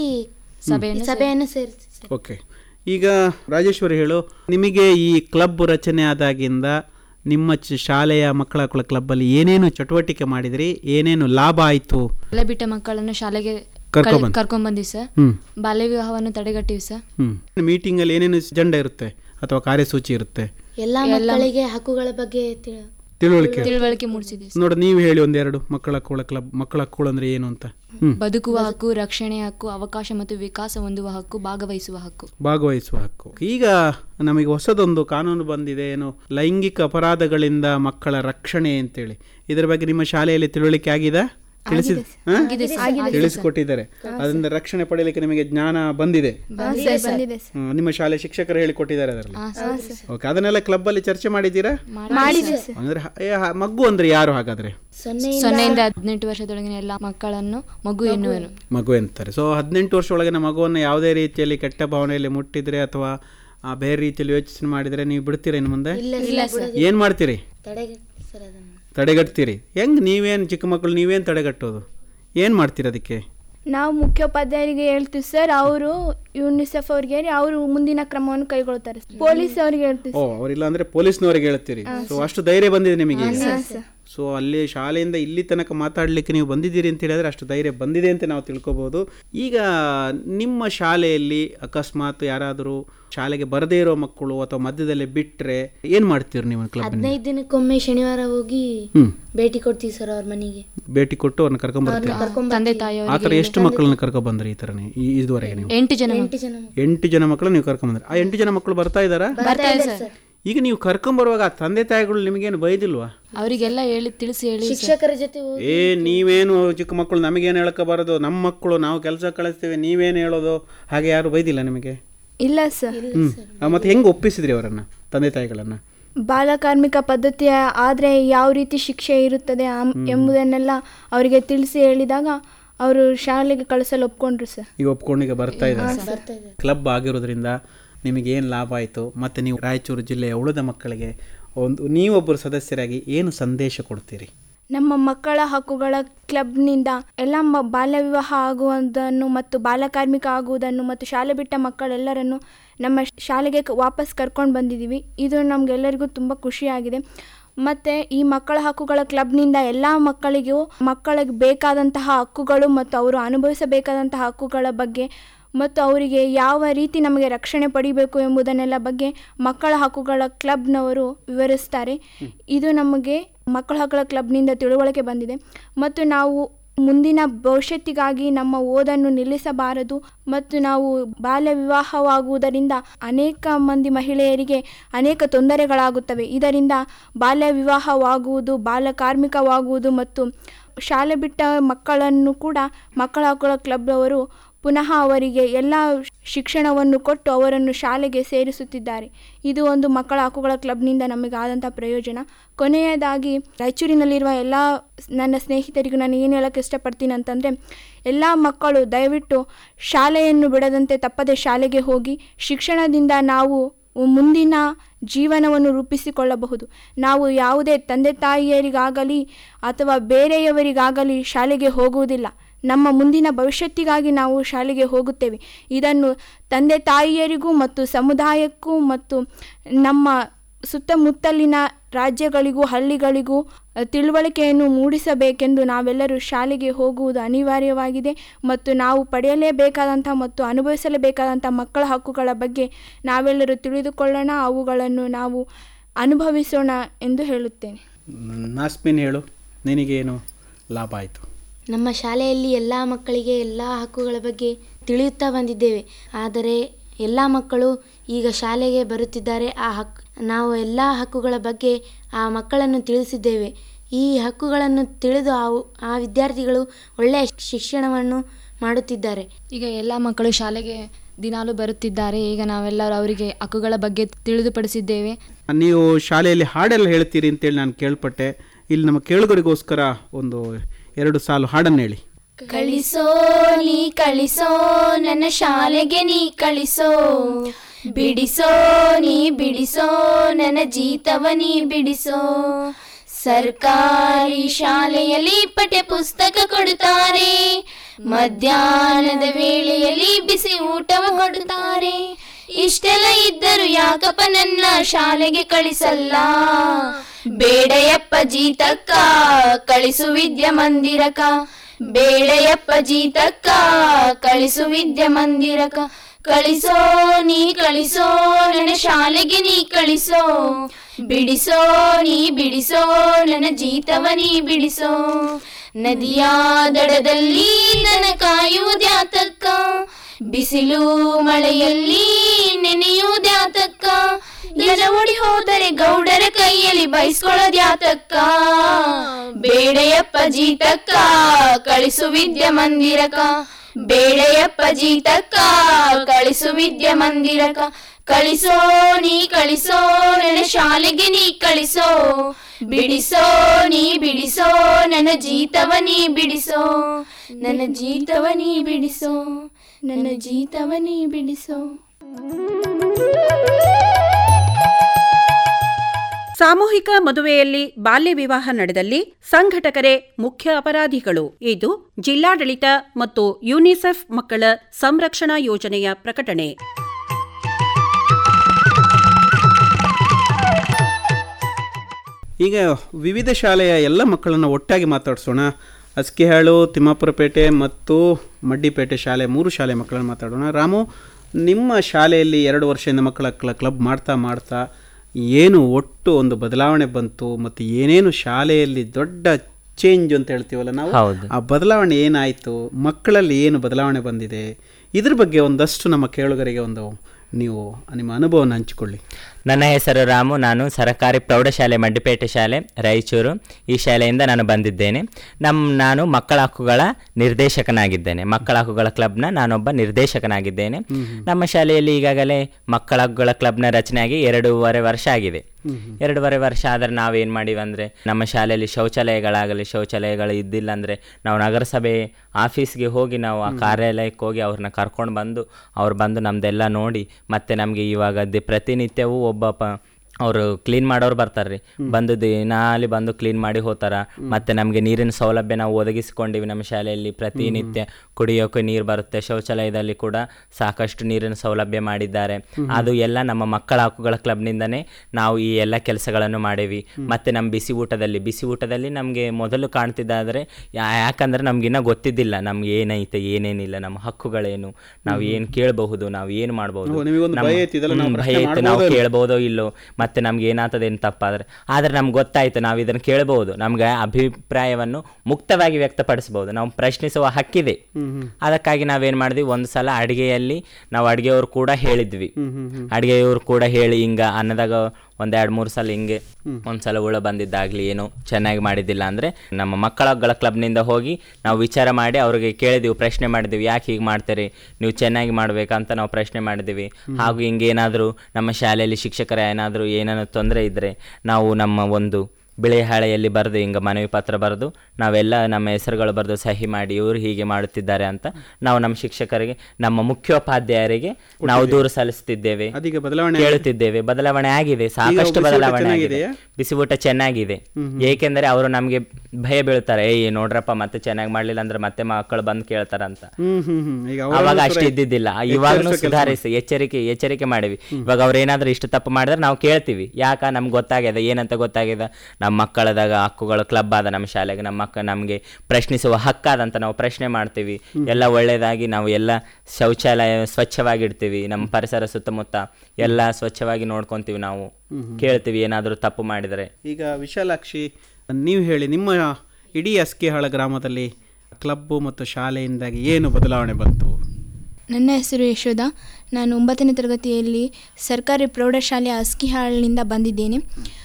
ಸಭೆಯನ್ನು ಸೇರಿಸಿ ಓಕೆ ಈಗ ರಾಜೇಶ್ವರಿ ಹೇಳು ನಿಮಗೆ ಈ ಕ್ಲಬ್ ರಚನೆ ಆದಾಗಿಂದ ನಿಮ್ಮ ಚ- ಶಾಲೆಯ ಮಕ್ಕಳ ಹಕ್ಕುಗಳ ಕ್ಲಬ್ಬಲ್ಲಿ ಏನೇನು ಚಟುವಟಿಕೆ ಮಾಡಿದ್ರಿ ಏನೇನು ಲಾಭ ಆಯಿತು ಶಾಲೆ ಬಿಟ್ಟ ಮಕ್ಕಳನ್ನು ಶಾಲೆಗೆ ಕರ್ಕೊಂಬಂದ್- ಕರ್ಕೊಂಡ್ ಬಂದಿವಿ ಸರ್ ಹ್ಮ್. ಬಾಲ್ಯ ವಿವಾಹವನ್ನು ತಡೆಗಟ್ಟಿವಿ ಸರ್ ಹ್ಞೂ ಮೀಟಿಂಗಲ್ಲಿ ಏನೇನು ಜೆಂಡ ಇರುತ್ತೆ ಅಥವಾ ಕಾರ್ಯಸೂಚಿ ಇರುತ್ತೆ ಎಲ್ಲ ಮಕ್ಕಳಿಗೆ ಹಕ್ಕುಗಳ ಬಗ್ಗೆ ತಿಳುವಳಿಕೆ ತಿಳುವಳಿಕೆ ಮೂಡಿಸಿದ್ದೀವಿ ನೋಡಿ ನೀವು ಹೇಳಿ ಒಂದೆರಡು ಮಕ್ಕಳ ಹಕ್ಕುಗಳ ಕ್ಲಬ್ ಮಕ್ಕಳ ಹಕ್ಕುಗಳು ಅಂದ್ರೆ ಏನು ಅಂತ ಹ್ಮ್ ಬದುಕುವ ಹಕ್ಕು ರಕ್ಷಣೆ ಹಕ್ಕು ಅವಕಾಶ ಮತ್ತು ವಿಕಾಸ ಹೊಂದುವ ಹಕ್ಕು ಭಾಗವಹಿಸುವ ಹಕ್ಕು ಭಾಗವಹಿಸುವ ಹಕ್ಕು ಈಗ ನಮಗೆ ಹೊಸದೊಂದು ಕಾನೂನು ಬಂದಿದೆ ಏನು ಲೈಂಗಿಕ ಅಪರಾಧಗಳಿಂದ ಮಕ್ಕಳ ರಕ್ಷಣೆ ಅಂತೇಳಿ ಇದರ ಬಗ್ಗೆ ನಿಮ್ಮ ಶಾಲೆಯಲ್ಲಿ ತಿಳುವಳಿಕೆ ಆಗಿದೆ ತಿಳಿಸಿ ಹಾ? ತಿಳಿಸಿಕೊಟ್ಟಿದ್ದಾರೆ ಅದರಿಂದ ರಕ್ಷಣೆ ಪಡೆಯಲಿಕ್ಕೆ ನಿಮಗೆ ಜ್ಞಾನ ಬಂದಿದೆ ಹ್ಮ್, ನಿಮ್ಮ ಶಾಲೆ ಶಿಕ್ಷಕರು ಹೇಳಿಕೊಟ್ಟಿದ್ದಾರೆ ಅದರಲ್ಲಿ ಓಕೆ ಅದನ್ನೆಲ್ಲ ಕ್ಲಬ್ ಅಲ್ಲಿ ಚರ್ಚೆ ಮಾಡಿದ್ದೀರಾ ಅಂದ್ರೆ ಹ- ಏ, ಹ- ಮಗು ಅಂದ್ರೆ ಯಾರು ಹಾಗಾದ್ರೆ ಸೊನ್ನೆಯಿಂದ ಹದಿನೆಂಟು ವರ್ಷದೊಳಗಿನ ಎಲ್ಲ ಮಕ್ಕಳನ್ನು ಮಗು ಎನ್ನುವನು ಮಗು ಅಂತಾರೆ ಸೊ ಹದಿನೆಂಟು ವರ್ಷ ಒಳಗಿನ ಮಗುವನ್ನು ಯಾವುದೇ ರೀತಿಯಲ್ಲಿ ಕೆಟ್ಟ ಭಾವನೆಯಲ್ಲಿ ಮುಟ್ಟಿದ್ರೆ ಅಥವಾ ಆ, ಬೇರೆ ರೀತಿಯಲ್ಲಿ ಯೋಚನೆ ಮಾಡಿದ್ರೆ ನೀವು ಬಿಡ್ತೀರಾ ಇನ್ನು ಮುಂದೆ ಏನ್ ಮಾಡ್ತೀರಿ ತಡೆಗಟ್ತೀರಿ ಹೆಂಗ್ ನೀವೇನು ಚಿಕ್ಕ ಮಕ್ಕಳು ನೀವೇನು ತಡೆಗಟ್ಟೋದು ಏನು ಮಾಡ್ತೀರಿ ಅದಕ್ಕೆ ನಾವು ಮುಖ್ಯೋಪಾಧ್ಯಾಯರಿಗೆ ಹೇಳ್ತೀವಿ ಸರ್ ಅವರು ಯುನಿಸೆಫ್ ಅವ್ರಿಗೆ ಹೇಳಿ ಅವರು ಮುಂದಿನ ಕ್ರಮವನ್ನು ಕೈಗೊಳ್ತಾರೆ ಪೊಲೀಸ್ ಅವ್ರಿಗೆ ಹೇಳ್ತೀವಿ ಓ ಅವರಿಲ್ಲ ಅಂದ್ರೆ ಪೊಲೀಸ್ನವರಿಗೆ ಹೇಳ್ತೀರಿ ಸೊ ಅಷ್ಟು ಧೈರ್ಯ ಬಂದಿದೆ ನಿಮಗೆ ಸೊ ಅಲ್ಲಿ ಶಾಲೆಯಿಂದ ಇಲ್ಲಿ ತನಕ ಮಾತಾಡಲಿಕ್ಕೆ ನೀವು ಬಂದಿದ್ದೀರಿ ಅಂತ ಹೇಳಿದ್ರೆ ಅಷ್ಟು ಧೈರ್ಯ ಬಂದಿದೆ ಅಂತ ನಾವು ತಿಳ್ಕೊಬಹುದು ಈಗ ನಿಮ್ಮ ಶಾಲೆಯಲ್ಲಿ ಅಕಸ್ಮಾತ್ ಯಾರಾದರೂ ಶಾಲೆಗೆ ಬರದೇ ಇರೋ ಮಕ್ಕಳು ಅಥವಾ ಮಧ್ಯದಲ್ಲಿ ಬಿಟ್ರೆ ಏನ್ ಮಾಡ್ತೀರಿ ನೀವು ಕ್ಲಬ್ ಹದಿನೈದು ದಿನಕ್ಕೊಮ್ಮೆ ಶನಿವಾರ ಹೋಗಿ ಹ್ಮ್ ಭೇಟಿ ಕೊಡ್ತೀವಿ ಸರ್ ಅವ್ರ ಮನೆಗೆ ಭೇಟಿ ಕೊಟ್ಟು ಅವ್ರನ್ನ ಕರ್ಕೊಂಡ್ ಬರ್ತೀರಿ ತಂದೆ ಆ ತಾಯಿಯವರು ಥರ ಎಷ್ಟು ಮಕ್ಕಳನ್ನ ಕರ್ಕೊಂಡ್ ಬಂದ್ರಿ ಈ ಥರನೇ ಈ ಇದುವರೆಗೆ ನೀವು ಎಂಟು ಜನ ಎಂಟು ಜನ ಎಂಟು ಜನ ಮಕ್ಕಳು ನೀವು ಕರ್ಕೊಂಡ್ ಬಂದ್ರಿ ಆ ಎಂಟು ಜನ ಮಕ್ಕಳು ಬರ್ತಾ ಇದ್ದಾರಾ ಬರ್ತಾ ಇದೆ ಸರ್ ಈಗ ನೀವು ಕರ್ಕೊಂಬರುವಾಗ ಆ ತಂದೆ ತಾಯಿಗಳು ನಿಮಗೇನು ಬೈದಿಲ್ವಾ ಅವರಿಗೆಲ್ಲ ಹೇಳಿ ತಿಳಿಸಿ ಹೇಳಿ ಶಿಕ್ಷಕರ ಜೊತೆ ಏ ನೀವೇನು ಚಿಕ್ಕ ಮಕ್ಕಳು ನಮಗೇನು ಹೇಳಕ್ಕಬಾರದು ನಮ್ಮ ಮಕ್ಕಳು ನಾವು ಕೆಲಸ ಕಳಿಸ್ತೀವಿ ನೀವೇನು ಹೇಳೋದು ಹಾಗೆ ಯಾರು ಬೈದಿಲ್ಲ ನಿಮಗೆ ಇಲ್ಲ ಸರ್ ಹ್ಮ್ ಆ, ಮತ್ತೆ ಹೆಂಗೆ ಒಪ್ಪಿಸಿದ್ರಿ ಅವರನ್ನ ತಂದೆ ತಾಯಿಗಳನ್ನ ಬಾಲಕಾರ್ಮಿಕ ಪದ್ಧತಿ ಆದರೆ ಯಾವ ರೀತಿ ಶಿಕ್ಷೆ ಇರುತ್ತದೆ ಆಮ್- ಎಂಬುದನ್ನೆಲ್ಲ ಅವರಿಗೆ ತಿಳಿಸಿ ಹೇಳಿದಾಗ ಅವರು ಶಾಲೆಗೆ ಕಳಿಸಲು ಒಪ್ಕೊಂಡ್ರು ಸರ್ ಈಗ ಒಪ್ಕೊಂಡು ಈಗ ಬರ್ತಾ ಇದ್ದಾರೆ ಕ್ಲಬ್ ಆಗಿರೋದ್ರಿಂದ ನಿಮಗೆ ಏನು ಲಾಭ ಆಯಿತು ಮತ್ತು ನೀವು ರಾಯಚೂರು ಜಿಲ್ಲೆಯ ಉಳಿದ ಮಕ್ಕಳಿಗೆ ಒಂದು ನೀವೊಬ್ಬರು ಸದಸ್ಯರಾಗಿ ಏನು ಸಂದೇಶ ಕೊಡ್ತೀರಿ ನಮ್ಮ ಮಕ್ಕಳ ಹಕ್ಕುಗಳ ಕ್ಲಬ್ನಿಂದ ಎಲ್ಲ ಮ ಬಾಲ್ಯ ವಿವಾಹ ಆಗುವುದನ್ನು ಮತ್ತು ಬಾಲಕಾರ್ಮಿಕ ಆಗುವುದನ್ನು ಮತ್ತು ಶಾಲೆ ಬಿಟ್ಟ ಮಕ್ಕಳೆಲ್ಲರನ್ನು ನಮ್ಮ ಶಾಲೆಗೆ ಕ- ವಾಪಸ್ ಕರ್ಕೊಂಡು ಬಂದಿದ್ದೀವಿ ಇದು ನಮಗೆಲ್ಲರಿಗೂ ತುಂಬ ಖುಷಿಯಾಗಿದೆ ಮತ್ತು ಈ ಮಕ್ಕಳ ಹಕ್ಕುಗಳ ಕ್ಲಬ್ನಿಂದ ಎಲ್ಲ ಮಕ್ಕಳಿಗೂ ಮಕ್ಕಳಿಗೆ ಬೇಕಾದಂತಹ ಹಕ್ಕುಗಳು ಮತ್ತು ಅವರು ಅನುಭವಿಸಬೇಕಾದಂತಹ ಹಕ್ಕುಗಳ ಬಗ್ಗೆ ಮತ್ತು ಅವರಿಗೆ ಯಾವ ರೀತಿ ನಮಗೆ ರಕ್ಷಣೆ ಪಡಿಬೇಕು ಎಂಬುದನ್ನೆಲ್ಲ ಬಗ್ಗೆ ಮಕ್ಕಳ ಹಕ್ಕುಗಳ ಕ್ಲಬ್ನವರು ವಿವರಿಸ್ತಾರೆ ಇದು ನಮಗೆ ಮಕ್ಕಳ ಹಕ್ಕುಗಳ ಕ್ಲಬ್ನಿಂದ ತಿಳುವಳಿಕೆ ಬಂದಿದೆ ಮತ್ತು ನಾವು ಮುಂದಿನ ಭವಿಷ್ಯತ್ತಿಗಾಗಿ ನಮ್ಮ ಓದನ್ನು ನಿಲ್ಲಿಸಬಾರದು ಮತ್ತು ನಾವು ಬಾಲ್ಯ ವಿವಾಹವಾಗುವುದರಿಂದ ಅನೇಕ ಮಂದಿ ಮಹಿಳೆಯರಿಗೆ ಅನೇಕ ತೊಂದರೆಗಳಾಗುತ್ತವೆ ಇದರಿಂದ ಬಾಲ್ಯ ವಿವಾಹವಾಗುವುದು ಬಾಲ ಕಾರ್ಮಿಕವಾಗುವುದು ಮತ್ತು ಶಾಲೆ ಬಿಟ್ಟ ಮಕ್ಕಳನ್ನು ಕೂಡ ಮಕ್ಕಳ ಹಕ್ಕುಗಳ ಕ್ಲಬ್ ಅವರು ಪುನಃ ಅವರಿಗೆ ಎಲ್ಲ ಶಿಕ್ಷಣವನ್ನು ಕೊಟ್ಟು ಅವರನ್ನು ಶಾಲೆಗೆ ಸೇರಿಸುತ್ತಿದ್ದಾರೆ ಇದು ಒಂದು ಮಕ್ಕಳ ಹಕ್ಕುಗಳ ಕ್ಲಬ್ನಿಂದ ನಮಗಾದಂಥ ಪ್ರಯೋಜನ ಕೊನೆಯದಾಗಿ ರಾಯಚೂರಿನಲ್ಲಿರುವ ಎಲ್ಲ ನನ್ನ ಸ್ನೇಹಿತರಿಗೂ ನಾನು ಏನು ಹೇಳೋಕ್ಕೆ ಇಷ್ಟಪಡ್ತೀನಿ ಅಂತಂದರೆ ಎಲ್ಲ ಮಕ್ಕಳು ದಯವಿಟ್ಟು ಶಾಲೆಯನ್ನು ಬಿಡದಂತೆ ತಪ್ಪದೆ ಶಾಲೆಗೆ ಹೋಗಿ ಶಿಕ್ಷಣದಿಂದ ನಾವು ಮುಂದಿನ ಜೀವನವನ್ನು ರೂಪಿಸಿಕೊಳ್ಳಬಹುದು ನಾವು ಯಾವುದೇ ತಂದೆ ತಾಯಿಯರಿಗಾಗಲಿ ಅಥವಾ ಬೇರೆಯವರಿಗಾಗಲಿ ಶಾಲೆಗೆ ಹೋಗುವುದಿಲ್ಲ ನಮ್ಮ ಮುಂದಿನ ಭವಿಷ್ಯತ್ತಿಗಾಗಿ ನಾವು ಶಾಲೆಗೆ ಹೋಗುತ್ತೇವೆ ಇದನ್ನು ತಂದೆ ತಾಯಿಯರಿಗೂ ಮತ್ತು ಸಮುದಾಯಕ್ಕೂ ಮತ್ತು ನಮ್ಮ ಸುತ್ತಮುತ್ತಲಿನ ರಾಜ್ಯಗಳಿಗೂ ಹಳ್ಳಿಗಳಿಗೂ ಅ, ತಿಳುವಳಿಕೆಯನ್ನು ಮೂಡಿಸಬೇಕೆಂದು ನಾವೆಲ್ಲರೂ ಶಾಲೆಗೆ ಹೋಗುವುದು ಅನಿವಾರ್ಯವಾಗಿದೆ ಮತ್ತು ನಾವು ಪಡೆಯಲೇಬೇಕಾದಂಥ ಮತ್ತು ಅನುಭವಿಸಲೇಬೇಕಾದಂಥ ಮಕ್ಕಳ ಹಕ್ಕುಗಳ ಬಗ್ಗೆ ನಾವೆಲ್ಲರೂ ತಿಳಿದುಕೊಳ್ಳೋಣ ಅವುಗಳನ್ನು ನಾವು ಅನುಭವಿಸೋಣ ಎಂದು ಹೇಳುತ್ತೇನೆ ನಾಸ್ಮಿನ್ ಹೇಳು ನಿನಗೇನು ಲಾಭ ಆಯಿತು ನಮ್ಮ ಶಾಲೆಯಲ್ಲಿ ಎಲ್ಲ ಮಕ್ಕಳಿಗೆ ಎಲ್ಲ ಹಕ್ಕುಗಳ ಬಗ್ಗೆ ತಿಳಿಯುತ್ತಾ ಬಂದಿದ್ದೇವೆ ಆದರೆ ಎಲ್ಲ ಮಕ್ಕಳು ಈಗ ಶಾಲೆಗೆ ಬರುತ್ತಿದ್ದಾರೆ ಆ ಹಕ್ ನಾವು ಎಲ್ಲ ಹಕ್ಕುಗಳ ಬಗ್ಗೆ ಆ ಮಕ್ಕಳನ್ನು ತಿಳಿಸಿದ್ದೇವೆ ಈ ಹಕ್ಕುಗಳನ್ನು ತಿಳಿದು ಆ ಆ ವಿದ್ಯಾರ್ಥಿಗಳು ಒಳ್ಳೆಯ ಶಿಕ್ಷಣವನ್ನು ಮಾಡುತ್ತಿದ್ದಾರೆ ಈಗ ಎಲ್ಲ ಮಕ್ಕಳು ಶಾಲೆಗೆ ದಿನಾಲು ಬರುತ್ತಿದ್ದಾರೆ ಈಗ ನಾವೆಲ್ಲರೂ ಅವರಿಗೆ ಹಕ್ಕುಗಳ ಬಗ್ಗೆ ತಿಳಿದುಪಡಿಸಿದ್ದೇವೆ ನೀವು ಶಾಲೆಯಲ್ಲಿ ಹಾಡೆಲ್ಲ ಹೇಳ್ತೀರಿ ಅಂತೇಳಿ ನಾನು ಕೇಳ್ಪಟ್ಟೆ ಇಲ್ಲಿ ನಮ್ಮ ಕೇಳುಗರಿಗೋಸ್ಕರ ಒಂದು ಎರಡು ಸಾಲು ಹಾಡನ್ನು ಹೇಳಿ ಕಳಿಸೋ ನೀ ಕಳಿಸೋ ನನ್ನ ಶಾಲೆಗೆ ನೀ ಕಳಿಸೋ ಬಿಡಿಸೋ ನೀ ಬಿಡಿಸೋ ನನ್ನ ಜೀತವ ನೀ ಬಿಡಿಸೋ ಸರ್ಕಾರಿ ಶಾಲೆಯಲ್ಲಿ ಪಠ್ಯ ಪುಸ್ತಕ ಕೊಡುತ್ತಾರೆ ಮಧ್ಯಾಹ್ನದ ವೇಳೆಯಲ್ಲಿ ಬಿಸಿ ಊಟವ ಕೊಡುತ್ತಾರೆ ಇಷ್ಟೆಲ್ಲ ಇದ್ದರು ಯಾಕಪ್ಪ ನನ್ನ ಶಾಲೆಗೆ ಕಳಿಸಲ್ಲ ಬೇಡೆಯಪ್ಪ ಜೀತಕ್ಕ ಕಳಿಸು ವಿದ್ಯಾ ಮಂದಿರಕ ಬೇಡೆಯಪ್ಪ ಜೀತಕ್ಕ ಕಳಿಸು ವಿದ್ಯಾ ಮಂದಿರಕ ಕಳಿಸೋ ನೀ ಕಳಿಸೋ ನನ್ನ ಶಾಲೆಗೆ ನೀ ಕಳಿಸೋ ಬಿಡಿಸೋ ನೀ ಬಿಡಿಸೋ ನನ್ನ ಜೀತವ ನೀ ಬಿಡಿಸೋ ನದಿಯ ದಡದಲ್ಲಿ ದನ ಕಾಯುವುದ್ಯಾತಕ್ಕ ಬಿಸಿಲು ಮಳೆಯಲ್ಲಿ ನೆನೆಯುವುದ್ಯಾತಕ್ಕ ಎಲ ಓಡಿ ಹೋದರೆ ಗೌಡರ ಕೈಯಲ್ಲಿ ಬಯಸ್ಕೊಳ್ಳೋದ್ಯಾತಕ್ಕ ಬೇಡೆಯಪ್ಪ ಜೀತಕ್ಕ ಕಳಿಸು ವಿದ್ಯಾ ಮಂದಿರಕ ಬೇಡೆಯಪ್ಪ ಜೀತಕ್ಕ ಕಳಿಸು ವಿದ್ಯಾ ಮಂದಿರಕ ಕಳಿಸೋ ನೀ ಕಳಿಸೋ ನನ್ನ ಶಾಲೆಗೆ ನೀ ಕಳಿಸೋ ಬಿಡಿಸೋ ನೀ ಬಿಡಿಸೋ ನನ್ನ ಜೀತವ ನೀ ಬಿಡಿಸೋ ನನ್ನ ಜೀತವ ನೀ ಬಿಡಿಸೋ ನನ್ನ ಜೀತವ ನೀ ಬಿಡಿಸೋ ಸಾಮೂಹಿಕ ಮದುವೆಯಲ್ಲಿ ಬಾಲ್ಯ ವಿವಾಹ ನಡೆದಲ್ಲಿ ಸಂಘಟಕರೇ ಮುಖ್ಯ ಅಪರಾಧಿಗಳು ಇದು ಜಿಲ್ಲಾಡಳಿತ ಮತ್ತು ಯುನಿಸೆಫ್ ಮಕ್ಕಳ ಸಂರಕ್ಷಣಾ ಯೋಜನೆಯ ಪ್ರಕಟಣೆ ಈಗ ವಿವಿಧ ಶಾಲೆಯ ಎಲ್ಲ ಮಕ್ಕಳನ್ನು ಒಟ್ಟಾಗಿ ಮಾತಾಡಿಸೋಣ ಅಸ್ಕಿಹಾಳು ತಿಮ್ಮಾಪುರಪೇಟೆ ಮತ್ತು ಮಡ್ಡಿಪೇಟೆ ಶಾಲೆ ಮೂರು ಶಾಲೆ ಮಕ್ಕಳನ್ನು ಮಾತಾಡೋಣ ರಾಮು ನಿಮ್ಮ ಶಾಲೆಯಲ್ಲಿ ಎರಡು ವರ್ಷದಿಂದ ಮಕ್ಕಳ ಕ್ಲ- ಕ್ಲಬ್ ಮಾಡ್ತಾ ಮಾಡ್ತಾ ಏನು ಒಟ್ಟು ಒಂದು ಬದಲಾವಣೆ ಬಂತು ಮತ್ತು ಏನೇನು ಶಾಲೆಯಲ್ಲಿ ದೊಡ್ಡ ಚೇಂಜ್ ಅಂತ ಹೇಳ್ತೀವಲ್ಲ ನಾವು ಹೌದು. ಆ ಬದಲಾವಣೆ ಏನಾಯಿತು ಮಕ್ಕಳಲ್ಲಿ ಏನು ಬದಲಾವಣೆ ಬಂದಿದೆ ಇದ್ರ ಬಗ್ಗೆ ಒಂದಷ್ಟು ನಮ್ಮ ಕೇಳುಗರಿಗೆ ಒಂದು ನೀವು ನಿಮ್ಮ ಅನುಭವನ ಹಂಚಿಕೊಳ್ಳಿ ನನ್ನ ಹೆಸರು ರಾಮು ನಾನು ಸರಕಾರಿ ಪ್ರೌಢಶಾಲೆ ಮಡ್ಡಿಪೇಟೆ ಶಾಲೆ ರಾಯಚೂರು ಈ ಶಾಲೆಯಿಂದ ನಾನು ಬಂದಿದ್ದೇನೆ ನಮ್ಮ ನಾನು ಮಕ್ಕಳ ಹಕ್ಕುಗಳ ನಿರ್ದೇಶಕನಾಗಿದ್ದೇನೆ ಮಕ್ಕಳ ಹಕ್ಕುಗಳ ಕ್ಲಬ್ನ ನಾನೊಬ್ಬ ನಿರ್ದೇಶಕನಾಗಿದ್ದೇನೆ ನಮ್ಮ ಶಾಲೆಯಲ್ಲಿ ಈಗಾಗಲೇ ಮಕ್ಕಳ ಹಕ್ಕುಗಳ ಕ್ಲಬ್ನ ರಚನೆಯಾಗಿ ಎರಡೂವರೆ ವರ್ಷ ಆಗಿದೆ ಎರಡೂವರೆ ವರ್ಷ ಆದರೆ ನಾವೇನು ಮಾಡಿವಿ ಅಂದರೆ ನಮ್ಮ ಶಾಲೆಯಲ್ಲಿ ಶೌಚಾಲಯಗಳಾಗಲಿ ಶೌಚಾಲಯಗಳು ಇದ್ದಿಲ್ಲ ಅಂದರೆ ನಾವು ನಗರಸಭೆ ಆಫೀಸ್ಗೆ ಹೋಗಿ ನಾವು ಆ ಕಾರ್ಯಾಲಯಕ್ಕೆ ಹೋಗಿ ಅವ್ರನ್ನ ಕರ್ಕೊಂಡು ಬಂದು ಅವ್ರು ಬಂದು ನಮ್ಮದೆಲ್ಲ ನೋಡಿ ಮತ್ತೆ ನಮಗೆ ಇವಾಗ ದಿ ಪ್ರತಿನಿತ್ಯವೂ ಒಬ್ಬ ಪ ಅವರು ಕ್ಲೀನ್ ಮಾಡೋರು ಬರ್ತಾರೆ ರೀ ಬಂದು ದಿನಾಲಿ ಬಂದು ಕ್ಲೀನ್ ಮಾಡಿ ಹೋಗ್ತಾರ ಮತ್ತೆ ನಮಗೆ ನೀರಿನ ಸೌಲಭ್ಯ ನಾವು ಒದಗಿಸಿಕೊಂಡಿವಿ ನಮ್ಮ ಶಾಲೆಯಲ್ಲಿ ಪ್ರತಿನಿತ್ಯ ಕುಡಿಯೋಕೆ ನೀರು ಬರುತ್ತೆ ಶೌಚಾಲಯದಲ್ಲಿ ಕೂಡ ಸಾಕಷ್ಟು ನೀರಿನ ಸೌಲಭ್ಯ ಮಾಡಿದ್ದಾರೆ ಅದು ಎಲ್ಲ ನಮ್ಮ ಮಕ್ಕಳ ಹಕ್ಕುಗಳ ಕ್ಲಬ್ನಿಂದನೇ ನಾವು ಈ ಎಲ್ಲ ಕೆಲಸಗಳನ್ನು ಮಾಡೇವಿ ಮತ್ತೆ ನಮ್ಮ ಬಿಸಿ ಊಟದಲ್ಲಿ ಬಿಸಿ ಊಟದಲ್ಲಿ ನಮಗೆ ಮೊದಲು ಕಾಣ್ತಿದ್ದಾದರೆ ಯಾ- ಯಾಕಂದ್ರೆ ನಮ್ಗಿನ್ನ ಗೊತ್ತಿದ್ದಿಲ್ಲ ನಮ್ಗೆ ಏನೈತೆ ಏನೇನಿಲ್ಲ ನಮ್ಮ ಹಕ್ಕುಗಳೇನು ನಾವು ಏನು ಕೇಳಬಹುದು ನಾವು ಏನು ಮಾಡಬಹುದು ಓ, ನಿಮಗೊಂದು ಭಯ ಇತ್ತು, ಇದೆಲ್ಲ ನಾವು ಪ್ರಶ್ನೆ ಭಯ ಇತ್ತು ನಾವು ಮಾಡ್ಬೋದೋ ಇಲ್ವೋ? ಕೇಳ್ಬೋದೋ ಇಲ್ಲೋ ಮತ್ತೆ ನಮ್ಗೆ ಏನಾಗ್ತದೆ ಏನು ತಪ್ಪಾದ್ರೆ ಆದ್ರೆ ನಮ್ಗೆ ಗೊತ್ತಾಯ್ತು ನಾವು ಇದನ್ನು ಕೇಳ್ಬೋದು ನಮ್ಗೆ ಅಭಿಪ್ರಾಯವನ್ನು ಮುಕ್ತವಾಗಿ ವ್ಯಕ್ತಪಡಿಸಬಹುದು ನಾವು ಪ್ರಶ್ನಿಸುವ ಹಕ್ಕಿದೆ ಅದಕ್ಕಾಗಿ ನಾವೇನ್ ಮಾಡಿದ್ವಿ ಒಂದು ಸಲ ಅಡಿಗೆಯಲ್ಲಿ ನಾವು ಅಡಿಗೆಯವ್ರು ಕೂಡ ಹೇಳಿದ್ವಿ ಅಡಿಗೆಯವ್ರು ಕೂಡ ಹೇಳಿ ಹಿಂಗ ಅನ್ನದಾಗ ಒಂದ್ ಎರಡ್ ಮೂರು ಸಲ ಹಿಂಗೆ ಒಂದ್ಸಲ ಹುಳ ಬಂದಿದ್ದಾಗ್ಲಿ ಏನು ಚೆನ್ನಾಗಿ ಮಾಡಿದ್ದಿಲ್ಲ ಅಂದ್ರೆ ನಮ್ಮ ಮಕ್ಕಳಗಳ ಕ್ಲಬ್ನಿಂದ ಹೋಗಿ ನಾವು ವಿಚಾರ ಮಾಡಿ ಅವ್ರಿಗೆ ಕೇಳಿದ್ವಿ ಪ್ರಶ್ನೆ ಮಾಡಿದ್ವಿ ಯಾಕೆ ಹೀಗೆ ಮಾಡ್ತೀರಿ ನೀವು ಚೆನ್ನಾಗಿ ಮಾಡ್ಬೇಕಂತ ನಾವು ಪ್ರಶ್ನೆ ಮಾಡಿದ್ವಿ ಹಾಗೂ ಹಿಂಗೆ ಏನಾದರೂ ನಮ್ಮ ಶಾಲೆಯಲ್ಲಿ ಶಿಕ್ಷಕರ ಏನಾದರೂ ಏನಾದ್ರು ತೊಂದರೆ ಇದ್ದರೆ ನಾವು ನಮ್ಮ ಒಂದು ಬಿಳಿ ಹಾಳೆಯಲ್ಲಿ ಬರೆದು ಹಿಂಗೆ ಮನವಿ ಪತ್ರ ಬರೆದು ನಾವೆಲ್ಲ ನಮ್ಮ ಹೆಸರುಗಳು ಬರೆದು ಸಹಿ ಮಾಡಿ ಇವರು ಹೀಗೆ ಮಾಡುತ್ತಿದ್ದಾರೆ ಅಂತ ನಾವು ನಮ್ಮ ಶಿಕ್ಷಕರಿಗೆ ನಮ್ಮ ಮುಖ್ಯೋಪಾಧ್ಯಾಯರಿಗೆ ನಾವು ದೂರು ಸಲ್ಲಿಸುತ್ತಿದ್ದೇವೆ ಅದೀಗ ಬದಲಾವಣೆ ಕೇಳುತ್ತಿದ್ದೇವೆ ಬದಲಾವಣೆ ಆಗಿದೆ ಸಾಕಷ್ಟು ಬಿಸಿ ಊಟ ಬದಲಾವಣೆ ಆಗಿದೆ ಚೆನ್ನಾಗಿದೆಯಾ? ಬಿಸಿ ಊಟ ಚೆನ್ನಾಗಿದೆ ಏಕೆಂದರೆ ಅವರು ನಮಗೆ ಭಯ ಬೀಳ್ತಾರೆ ಏಯ್ ನೋಡ್ರಪ್ಪ ಮತ್ತೆ ಚೆನ್ನಾಗಿ ಮಾಡ್ಲಿಲ್ಲ ಅಂದ್ರೆ ಮತ್ತೆ ಮಕ್ಕಳು ಬಂದು ಕೇಳ್ತಾರಂತ ಹ್ಮ್ ಹ್ಮ್ ಹ್ಮ್ ಈಗ ಅವಾಗ ಅವರನ್ನು ಅಷ್ಟು ಕೂಡ ಇದ್ದಿದ್ದಿಲ್ಲ ಇವಾಗನು ಎಚ್ಚರಿಸೋ ಕೆಲ್ಸ ಸುಧಾರಿಸಿ ಎಚ್ಚರಿಕೆ ಎಚ್ಚರಿಕೆ ಮಾಡಿವಿ ಇವಾಗ ಅವ್ರು ಏನಾದ್ರೂ ಇಷ್ಟು ತಪ್ಪು ಮಾಡಿದ್ರೆ ನಾವು ಕೇಳ್ತೀವಿ ಯಾಕ ನಮ್ಗೆ ಗೊತ್ತಾಗ್ಯದ ಏನಂತ ಗೊತ್ತಾಗ್ಯದ ನಮ್ಮ ಮಕ್ಕಳದಾಗ ಹಕ್ಕುಗಳು ಕ್ಲಬ್ ಆದ ನಮ್ಮ ಶಾಲೆಗೆ ನಮ್ಮ ಮಕ್ಕ ನಮಗೆ ಪ್ರಶ್ನಿಸುವ ಹಕ್ಕಾದಂತ ನಾವು ಪ್ರಶ್ನೆ ಮಾಡ್ತೀವಿ ಎಲ್ಲ ಒಳ್ಳೇದಾಗಿ ನಾವು ಎಲ್ಲ ಶೌಚಾಲಯ ಸ್ವಚ್ಛವಾಗಿಡ್ತೀವಿ ನಮ್ಮ ಪರಿಸರ ಸುತ್ತಮುತ್ತ ಎಲ್ಲ ಸ್ವಚ್ಛವಾಗಿ ನೋಡ್ಕೊಂತೀವಿ ನಾವು ಕೇಳ್ತೀವಿ ಏನಾದರೂ ತಪ್ಪು ಮಾಡಿದರೆ ಈಗ ವಿಶಾಲಾಕ್ಷಿ ನೀವು ಹೇಳಿ ನಿಮ್ಮ ಇಡೀ ಅಸ್ಕಿಹಾಳ ಗ್ರಾಮದಲ್ಲಿ ಕ್ಲಬ್ಬು ಮತ್ತು ಶಾಲೆಯಿಂದಾಗಿ ಏನು ಬದಲಾವಣೆ ಬಂತು ನನ್ನ ಹೆಸರು ಯಶೋಧ ನಾನು ಒಂಬತ್ತನೇ ತರಗತಿಯಲ್ಲಿ ಸರ್ಕಾರಿ ಪ್ರೌಢಶಾಲೆ ಅಸ್ಕಿಹಾಳ್ನಿಂದ ಬಂದಿದ್ದೇನೆ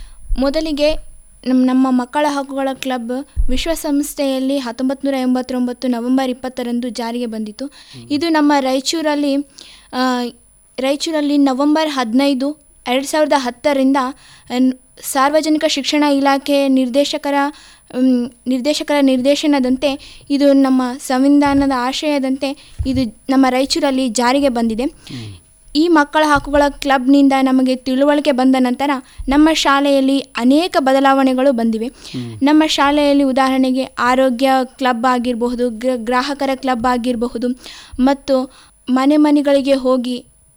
ಮೊದಲಿಗೆ ನಮ್ಮ ನಮ್ಮ ಮಕ್ಕಳ ಹಕ್ಕುಗಳ ಕ್ಲಬ್ ವಿಶ್ವಸಂಸ್ಥೆಯಲ್ಲಿ ಹತ್ತೊಂಬತ್ತು ನೂರ ಎಂಬತ್ತೊಂಬತ್ತು ನವೆಂಬರ್ ಇಪ್ಪತ್ತರಂದು ಜಾರಿಗೆ ಬಂದಿತು ಇದು ನಮ್ಮ ರಾಯಚೂರಲ್ಲಿ ಆ, ರಾಯಚೂರಲ್ಲಿ ನವೆಂಬರ್ ಹದಿನೈದು ಎರಡು ಸಾವಿರದ ಹತ್ತರಿಂದ ಅನ್- ಸಾರ್ವಜನಿಕ ಶಿಕ್ಷಣ ಇಲಾಖೆ ನಿರ್ದೇಶಕರ ಮ್, ನಿರ್ದೇಶಕರ ನಿರ್ದೇಶನದಂತೆ ಇದು ನಮ್ಮ ಸಂವಿಧಾನದ ಆಶಯದಂತೆ ಇದು ನಮ್ಮ ರಾಯಚೂರಲ್ಲಿ ಜಾರಿಗೆ ಬಂದಿದೆ ಈ ಮಕ್ಕಳ ಹಕ್ಕುಗಳ ಕ್ಲಬ್ನಿಂದ ನಮಗೆ ತಿಳುವಳಿಕೆ ಬಂದ ನಂತರ ನಮ್ಮ ಶಾಲೆಯಲ್ಲಿ ಅನೇಕ ಬದಲಾವಣೆಗಳು ಬಂದಿವೆ ನಮ್ಮ ಶಾಲೆಯಲ್ಲಿ ಉದಾಹರಣೆಗೆ ಆರೋಗ್ಯ ಕ್ಲಬ್ ಆಗಿರಬಹುದು ಗ್ರ- ಗ್ರಾಹಕರ ಕ್ಲಬ್ ಆಗಿರಬಹುದು ಮತ್ತು ಮನೆ ಮನೆಗಳಿಗೆ ಹೋಗಿ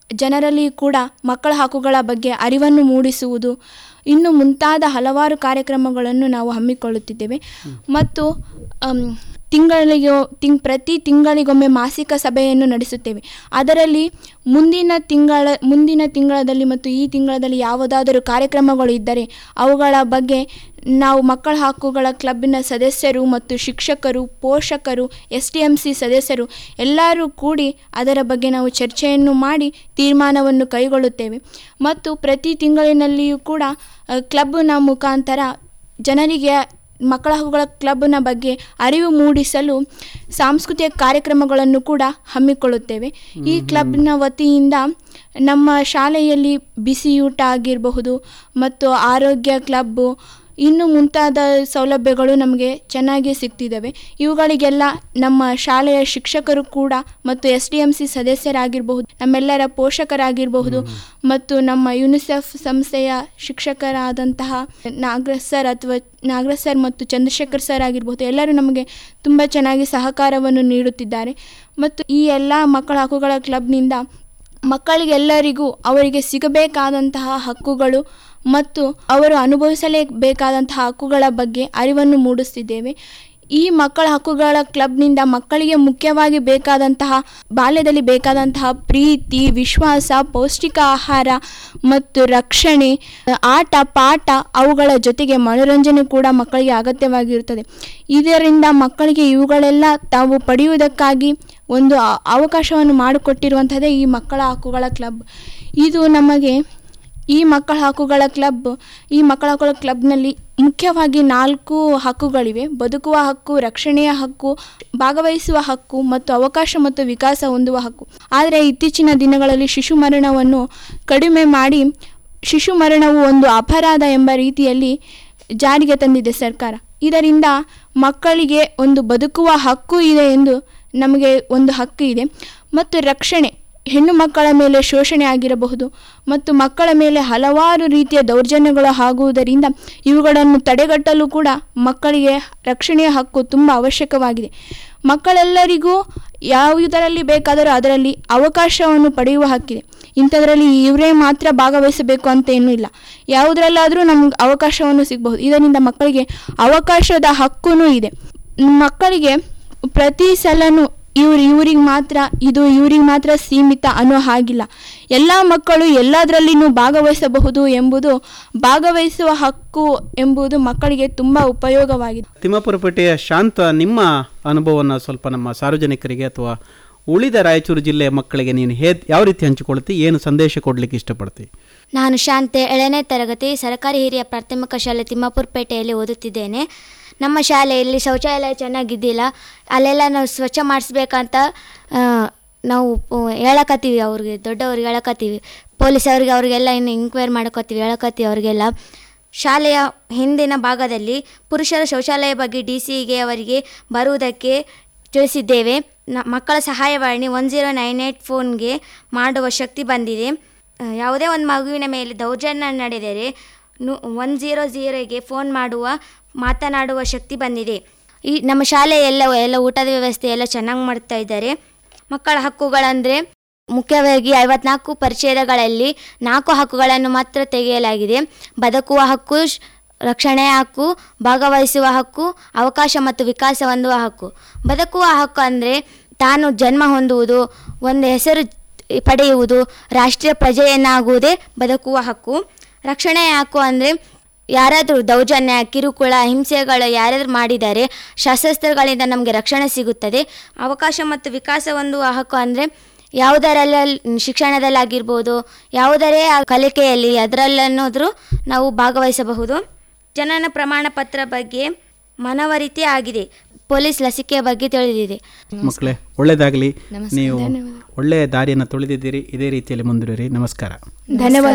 ಜನರಲ್ಲಿ ಕೂಡ ಮಕ್ಕಳ ಹಕ್ಕುಗಳ ಬಗ್ಗೆ ಅರಿವನ್ನು ಮೂಡಿಸುವುದು ಇನ್ನು ಮುಂತಾದ ಹಲವಾರು ಕಾರ್ಯಕ್ರಮಗಳನ್ನು ನಾವು ಹಮ್ಮಿಕೊಳ್ಳುತ್ತಿದ್ದೇವೆ ಮತ್ತು ಅಮ್, ತಿಂಗಳಿಗೆ ತಿಂಗ್ ಪ್ರತಿ ತಿಂಗಳಿಗೊಮ್ಮೆ ಮಾಸಿಕ ಸಭೆಯನ್ನು ನಡೆಸುತ್ತೇವೆ ಅದರಲ್ಲಿ ಮುಂದಿನ ತಿಂಗಳ ಮುಂದಿನ ತಿಂಗಳದಲ್ಲಿ ಮತ್ತು ಈ ತಿಂಗಳಲ್ಲಿ ಯಾವುದಾದರೂ ಕಾರ್ಯಕ್ರಮಗಳು ಇದ್ದರೆ ಅವುಗಳ ಬಗ್ಗೆ ನಾವು ಮಕ್ಕಳ ಹಕ್ಕುಗಳ ಕ್ಲಬ್ಬಿನ ಸದಸ್ಯರು ಮತ್ತು ಶಿಕ್ಷಕರು ಪೋಷಕರು ಎಸ್ ಟಿ ಎಮ್ ಸಿ ಸದಸ್ಯರು ಎಲ್ಲರೂ ಕೂಡಿ ಅದರ ಬಗ್ಗೆ ನಾವು ಚರ್ಚೆಯನ್ನು ಮಾಡಿ ತೀರ್ಮಾನವನ್ನು ಕೈಗೊಳ್ಳುತ್ತೇವೆ ಮತ್ತು ಪ್ರತಿ ತಿಂಗಳಿನಲ್ಲಿಯೂ ಕೂಡ ಅ, ಕ್ಲಬ್ನ ಮುಖಾಂತರ ಜನರಿಗೆ ಮಕ್ಕಳ ಹಕ್ಕುಗಳ ಕ್ಲಬ್ನ ಬಗ್ಗೆ ಅರಿವು ಮೂಡಿಸಲು ಸಾಂಸ್ಕೃತಿಕ ಕಾರ್ಯಕ್ರಮಗಳನ್ನು ಕೂಡ ಹಮ್ಮಿಕೊಳ್ಳುತ್ತೇವೆ ಈ ಕ್ಲಬ್ನ ವತಿಯಿಂದ ನಮ್ಮ ಶಾಲೆಯಲ್ಲಿ ಬಿಸಿಯೂಟ ಆಗಿರಬಹುದು ಮತ್ತು ಆರೋಗ್ಯ ಕ್ಲಬ್ಬು ಇನ್ನು ಮುಂತಾದ ಸೌಲಭ್ಯಗಳು ನಮಗೆ ಚೆನ್ನಾಗಿ ಸಿಗ್ತಿದ್ದಾವೆ ಇವುಗಳಿಗೆಲ್ಲ ನಮ್ಮ ಶಾಲೆಯ ಶಿಕ್ಷಕರು ಕೂಡ ಮತ್ತು ಎಸ್ ಡಿ ಎಮ್ ಸಿ ಸದಸ್ಯರಾಗಿರಬಹುದು ನಮ್ಮೆಲ್ಲರ ಪೋಷಕರಾಗಿರಬಹುದು ಮತ್ತು ನಮ್ಮ ಯುನಿಸೆಫ್ ಸಂಸ್ಥೆಯ ಶಿಕ್ಷಕರಾದಂತಹ ನಾಗರಾಜ್ ಸರ್ ಅಥವಾ ನಾಗರಾಜ್ ಸರ್ ಮತ್ತು ಚಂದ್ರಶೇಖರ್ ಸರ್ ಆಗಿರಬಹುದು ಎಲ್ಲರೂ ನಮಗೆ ತುಂಬ ಚೆನ್ನಾಗಿ ಸಹಕಾರವನ್ನು ನೀಡುತ್ತಿದ್ದಾರೆ ಮತ್ತು ಈ ಎಲ್ಲ ಮಕ್ಕಳ ಹಕ್ಕುಗಳ ಕ್ಲಬ್ನಿಂದ ಮಕ್ಕಳಿಗೆಲ್ಲರಿಗೂ ಅವರಿಗೆ ಸಿಗಬೇಕಾದಂತಹ ಹಕ್ಕುಗಳು ಮತ್ತು ಅವರು ಅನುಭವಿಸಲೇಬೇಕಾದಂತಹ ಹಕ್ಕುಗಳ ಬಗ್ಗೆ ಅರಿವನ್ನು ಮೂಡಿಸ್ತಿದ್ದೇವೆ ಈ ಮಕ್ಕಳ ಹಕ್ಕುಗಳ ಕ್ಲಬ್ನಿಂದ ಮಕ್ಕಳಿಗೆ ಮುಖ್ಯವಾಗಿ ಬೇಕಾದಂತಹ ಬಾಲ್ಯದಲ್ಲಿ ಬೇಕಾದಂತಹ ಪ್ರೀತಿ ವಿಶ್ವಾಸ ಪೌಷ್ಟಿಕ ಆಹಾರ ಮತ್ತು ರಕ್ಷಣೆ ಆಟ ಪಾಠ ಅವುಗಳ ಜೊತೆಗೆ ಮನೋರಂಜನೆ ಕೂಡ ಮಕ್ಕಳಿಗೆ ಅಗತ್ಯವಾಗಿರುತ್ತದೆ ಇದರಿಂದ ಮಕ್ಕಳಿಗೆ ಇವುಗಳೆಲ್ಲ ತಾವು ಪಡೆಯುವುದಕ್ಕಾಗಿ ಒಂದು ಅ- ಅವಕಾಶವನ್ನು ಮಾಡಿಕೊಟ್ಟಿರುವಂಥದ್ದೇ ಈ ಮಕ್ಕಳ ಹಕ್ಕುಗಳ ಕ್ಲಬ್ ಇದು ನಮಗೆ ಈ ಮಕ್ಕಳ ಹಕ್ಕುಗಳ ಕ್ಲಬ್ ಈ ಮಕ್ಕಳ ಹಕ್ಕುಗಳ ಕ್ಲಬ್ನಲ್ಲಿ ಮುಖ್ಯವಾಗಿ ನಾಲ್ಕು ಹಕ್ಕುಗಳಿವೆ ಬದುಕುವ ಹಕ್ಕು ರಕ್ಷಣೆಯ ಹಕ್ಕು ಭಾಗವಹಿಸುವ ಹಕ್ಕು ಮತ್ತು ಅವಕಾಶ ಮತ್ತು ವಿಕಾಸ ಹೊಂದುವ ಹಕ್ಕು ಆದರೆ ಇತ್ತೀಚಿನ ದಿನಗಳಲ್ಲಿ ಶಿಶು ಮರಣವನ್ನು ಕಡಿಮೆ ಮಾಡಿ ಶಿಶು ಮರಣವು ಒಂದು ಅಪರಾಧ ಎಂಬ ರೀತಿಯಲ್ಲಿ ಜಾರಿಗೆ ತಂದಿದೆ ಸರ್ಕಾರ ಇದರಿಂದ ಮಕ್ಕಳಿಗೆ ಒಂದು ಬದುಕುವ ಹಕ್ಕು ಇದೆ ಎಂದು ನಮಗೆ ಒಂದು ಹಕ್ಕು ಇದೆ ಮತ್ತು ರಕ್ಷಣೆ ಹೆಣ್ಣು ಮಕ್ಕಳ ಮೇಲೆ ಶೋಷಣೆ ಆಗಿರಬಹುದು ಮತ್ತು ಮಕ್ಕಳ ಮೇಲೆ ಹಲವಾರು ರೀತಿಯ ದೌರ್ಜನ್ಯಗಳು ಆಗುವುದರಿಂದ ಇವುಗಳನ್ನು ತಡೆಗಟ್ಟಲು ಕೂಡ ಮಕ್ಕಳಿಗೆ ರಕ್ಷಣೆಯ ಹಕ್ಕು ತುಂಬ ಅವಶ್ಯಕವಾಗಿದೆ ಮಕ್ಕಳೆಲ್ಲರಿಗೂ ಯಾವುದರಲ್ಲಿ ಬೇಕಾದರೂ ಅದರಲ್ಲಿ ಅವಕಾಶವನ್ನು ಪಡೆಯುವ ಹಕ್ಕಿದೆ ಇಂಥದ್ರಲ್ಲಿ ಇವರೇ ಮಾತ್ರ ಭಾಗವಹಿಸಬೇಕು ಅಂತ ಏನೂ ಇಲ್ಲ ಯಾವುದರಲ್ಲಾದರೂ ನಮ್ಗೆ ಅವಕಾಶವನ್ನು ಸಿಗಬಹುದು ಇದರಿಂದ ಮಕ್ಕಳಿಗೆ ಅವಕಾಶದ ಹಕ್ಕೂ ಇದೆ ಮಕ್ಕಳಿಗೆ ಪ್ರತಿ ಸಲನೂ ಇವ್ರು ಇವ್ರಿಗೆ ಮಾತ್ರ ಇದು ಇವ್ರಿಗೆ ಮಾತ್ರ ಸೀಮಿತ ಅನ್ನೋ ಹಾಗಿಲ್ಲ ಎಲ್ಲ ಮಕ್ಕಳು ಎಲ್ಲದರಲ್ಲಿನೂ ಭಾಗವಹಿಸಬಹುದು ಎಂಬುದು ಭಾಗವಹಿಸುವ ಹಕ್ಕು ಎಂಬುದು ಮಕ್ಕಳಿಗೆ ತುಂಬ ಉಪಯೋಗವಾಗಿದೆ ತಿಮ್ಮಾಪುರಪೇಟೆಯ ಶಾಂತ ನಿಮ್ಮ ಅನುಭವವನ್ನು ಸ್ವಲ್ಪ ನಮ್ಮ ಸಾರ್ವಜನಿಕರಿಗೆ ಅಥವಾ ಉಳಿದ ರಾಯಚೂರು ಜಿಲ್ಲೆಯ ಮಕ್ಕಳಿಗೆ ನೀನು ಹೇ ಯಾವ ರೀತಿ ಹಂಚಿಕೊಳ್ತಿ ಏನು ಸಂದೇಶ ಕೊಡಲಿಕ್ಕೆ ಇಷ್ಟಪಡ್ತಿ ನಾನು ಶಾಂತೆ ಏಳನೇ ತರಗತಿ ಸರ್ಕಾರಿ ಹಿರಿಯ ಪ್ರಾಥಮಿಕ ಶಾಲೆ ತಿಮ್ಮಾಪುರಪೇಟೆಯಲ್ಲಿ ಓದುತ್ತಿದ್ದೇನೆ ನಮ್ಮ ಶಾಲೆಯಲ್ಲಿ ಶೌಚಾಲಯ ಚೆನ್ನಾಗಿದ್ದಿಲ್ಲ ಅಲ್ಲೆಲ್ಲ ನಾವು ಸ್ವಚ್ಛ ಮಾಡಿಸ್ಬೇಕಂತ ಆ, ನಾವು ಪು- ಹೇಳಕತ್ತೀವಿ ಅವ್ರಿಗೆ ದೊಡ್ಡವ್ರಿಗೆ ಹೇಳಕತ್ತೀವಿ ಪೊಲೀಸ್ ಅವ್ರಿಗೆ ಅವ್ರಿಗೆಲ್ಲ ಇನ್ನು ಇಂಕ್ವೈರ್ ಮಾಡ್ಕೋತೀವಿ ಹೇಳಕತ್ತೀವಿ ಅವ್ರಿಗೆಲ್ಲ ಶಾಲೆಯ ಹಿಂದಿನ ಭಾಗದಲ್ಲಿ ಪುರುಷರ ಶೌಚಾಲಯ ಬಗ್ಗೆ ಡಿ ಸಿಗೆ ಅವರಿಗೆ ಬರುವುದಕ್ಕೆ ತಿಳಿಸಿದ್ದೇವೆ ನ ಮಕ್ಕಳ ಸಹಾಯವಾಣಿ ಒನ್ ಜೀರೋ ನೈನ್ ಏಯ್ಟ್ ಫೋನ್ಗೆ ಮಾಡುವ ಶಕ್ತಿ ಬಂದಿದೆ ಆ, ಯಾವುದೇ ಒಂದು ಮಗುವಿನ ಮೇಲೆ ದೌರ್ಜನ್ಯ ನಡೆದರೆ ನು ಒನ್ ಜೀರೋ ಜೀರೋಗೆ ಫೋನ್ ಮಾಡುವ ಮಾತನಾಡುವ ಶಕ್ತಿ ಬಂದಿದೆ ಈ ನಮ್ಮ ಶಾಲೆ ಎಲ್ಲ ಎಲ್ಲ ಊಟದ ವ್ಯವಸ್ಥೆ ಎಲ್ಲ ಚೆನ್ನಾಗಿ ಮಾಡ್ತಾ ಇದ್ದಾರೆ ಮಕ್ಕಳ ಹಕ್ಕುಗಳಂದರೆ ಮುಖ್ಯವಾಗಿ ಐವತ್ನಾಲ್ಕು ಪರಿಚ್ಛೇದಗಳಲ್ಲಿ ನಾಲ್ಕು ಹಕ್ಕುಗಳನ್ನು ಮಾತ್ರ ತೆಗೆಯಲಾಗಿದೆ ಬದುಕುವ ಹಕ್ಕು ಶ್- ರಕ್ಷಣೆಯ ಹಕ್ಕು ಭಾಗವಹಿಸುವ ಹಕ್ಕು ಅವಕಾಶ ಮತ್ತು ವಿಕಾಸ ಹೊಂದುವ ಹಕ್ಕು ಬದುಕುವ ಹಕ್ಕು ಅಂದರೆ ತಾನು ಜನ್ಮ ಹೊಂದುವುದು ಒಂದು ಹೆಸರು ಪಡೆಯುವುದು ರಾಷ್ಟ್ರೀಯ ಪ್ರಜೆಯನ್ನಾಗುವುದೇ ಬದುಕುವ ಹಕ್ಕು ರಕ್ಷಣೆಯ ಹಕ್ಕು ಅಂದರೆ ಯಾರಾದರೂ ದೌರ್ಜನ್ಯ ಕಿರುಕುಳ ಹಿಂಸೆಗಳು ಯಾರಾದರೂ ಮಾಡಿದರೆ ಶಸ್ತ್ರಾಸ್ತ್ರಗಳಿಂದ ನಮಗೆ ರಕ್ಷಣೆ ಸಿಗುತ್ತದೆ ಅವಕಾಶ ಮತ್ತು ವಿಕಾಸ ಹೊಂದುವ ಹಕ್ಕು ಅಂದರೆ ಯಾವುದರಲ್ಲ ಶಿಕ್ಷಣದಲ್ಲಾಗಿರ್ಬೋದು ಯಾವುದರೇ ಆ ಕಲಿಕೆಯಲ್ಲಿ ಅದರಲ್ಲನ್ನಾದರೂ ನಾವು ಭಾಗವಹಿಸಬಹುದು ಜನನ ಪ್ರಮಾಣ ಪತ್ರ ಬಗ್ಗೆ ಮನವರಿಕೆ ಆಗಿದೆ ಪೊಲೀಸ್ ಲಸಿಕೆಯ ಬಗ್ಗೆ ತಿಳಿದಿದೆ ಮಕ್ಕಳೇ ಒಳ್ಳೆಯದಾಗಲಿ ನಮಸ್ಕಾರ. ನೀವು ಧನ್ಯವಾದ. ಒಳ್ಳೆಯ ದಾರಿಯನ್ನು ತುಳಿದಿದ್ದೀರಿ ಇದೇ ರೀತಿಯಲ್ಲಿ ಮುಂದುವರಿ ನಮಸ್ಕಾರ ಧನ್ಯವಾದ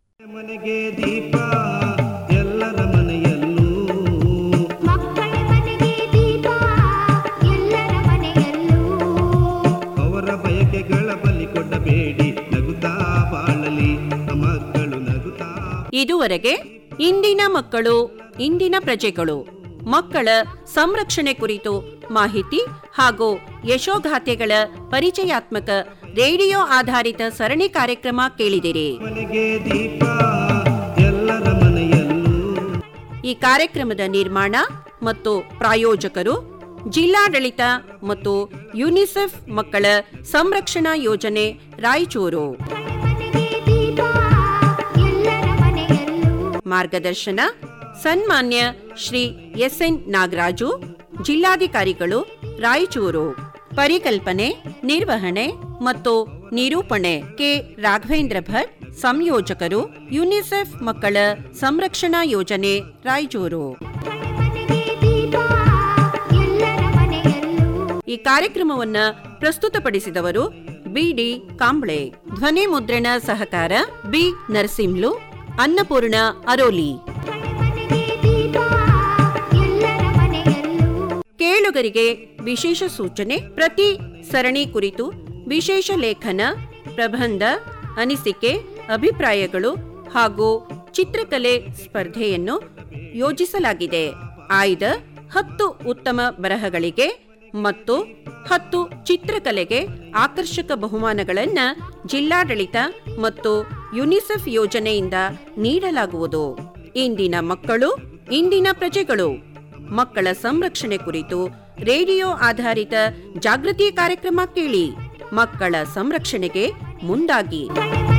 ಮನೆಗೆ ದೀಪ ಎಲ್ಲರ ಮನೆಯಲ್ಲೂ ಅವರ ಬಯಕೆಗಳ ಬಲಿ ಕೊಡಬೇಡಿ ನಗುತ್ತಾ ಬಾಳಲಿ ಮಕ್ಕಳು ನಗುತ್ತಾ ಇದುವರೆಗೆ ಇಂದಿನ ಮಕ್ಕಳು ಇಂದಿನ ಪ್ರಜೆಗಳು ಮಕ್ಕಳ ಸಂರಕ್ಷಣೆ ಕುರಿತು ಮಾಹಿತಿ ಹಾಗೂ ಯಶೋಗಾಥೆಗಳ ಪರಿಚಯಾತ್ಮಕ ರೇಡಿಯೋ ಆಧಾರಿತ ಸರಣಿ ಕಾರ್ಯಕ್ರಮ ಕೇಳಿದಿರಿ ಮನೆಗೆ ದೀಪ ಎಲ್ಲರ ಮನೆಯಲ್ಲೂ ಈ ಕಾರ್ಯಕ್ರಮದ ನಿರ್ಮಾಣ ಮತ್ತು ಪ್ರಾಯೋಜಕರು ಜಿಲ್ಲಾಡಳಿತ ಮತ್ತು ಯುನಿಸೆಫ್ ಮಕ್ಕಳ ಸಂರಕ್ಷಣಾ ಯೋಜನೆ ರಾಯಚೂರು ಮಾರ್ಗದರ್ಶನ ಸನ್ಮಾನ್ಯ ಶ್ರೀ ಎಸ್ ಎನ್ ನಾಗರಾಜು ಜಿಲ್ಲಾಧಿಕಾರಿಗಳು ರಾಯಚೂರು ಪರಿಕಲ್ಪನೆ ನಿರ್ವಹಣೆ ಮತ್ತು ನಿರೂಪಣೆ ಕೆ ರಾಘವೇಂದ್ರ ಭಟ್ ಸಂಯೋಜಕರು ಯುನಿಸೆಫ್ ಮಕ್ಕಳ ಸಂರಕ್ಷಣಾ ಯೋಜನೆ ರಾಯಚೂರು ಈ ಕಾರ್ಯಕ್ರಮವನ್ನ ಪ್ರಸ್ತುತಪಡಿಸಿದವರು ಬಿಡಿ ಕಾಂಬ್ಳೆ ಧ್ವನಿ ಮುದ್ರಣ ಸಹಕಾರ ಬಿ ನರಸಿಂಹ್ಲು ಅನ್ನಪೂರ್ಣ ಅರೋಲಿ ಕೇಳುಗರಿಗೆ ವಿಶೇಷ ಸೂಚನೆ ಪ್ರತಿ ಸರಣಿ ಕುರಿತು ವಿಶೇಷ ಲೇಖನ ಪ್ರಬಂಧ ಅನಿಸಿಕೆ ಅಭಿಪ್ರಾಯಗಳು ಹಾಗೂ ಚಿತ್ರಕಲೆ ಸ್ಪರ್ಧೆಯನ್ನು ಯೋಜಿಸಲಾಗಿದೆ ಆಯ್ದ ಹತ್ತು ಉತ್ತಮ ಬರಹಗಳಿಗೆ ಮತ್ತು ಹತ್ತು ಚಿತ್ರಕಲೆಗೆ ಆಕರ್ಷಕ ಬಹುಮಾನಗಳನ್ನ ಜಿಲ್ಲಾಡಳಿತ ಮತ್ತು ಯುನಿಸೆಫ್ ಯೋಜನೆಯಿಂದ ನೀಡಲಾಗುವುದು ಇಂದಿನ ಮಕ್ಕಳು ಇಂದಿನ ಪ್ರಜೆಗಳು ಮಕ್ಕಳ ಸಂರಕ್ಷಣೆ ಕುರಿತು ರೇಡಿಯೋ ಆಧಾರಿತ ಜಾಗೃತಿ ಕಾರ್ಯಕ್ರಮ ಕೇಳಿ ಮಕ್ಕಳ ಸಂರಕ್ಷಣೆಗೆ ಮುಂದಾಗಿ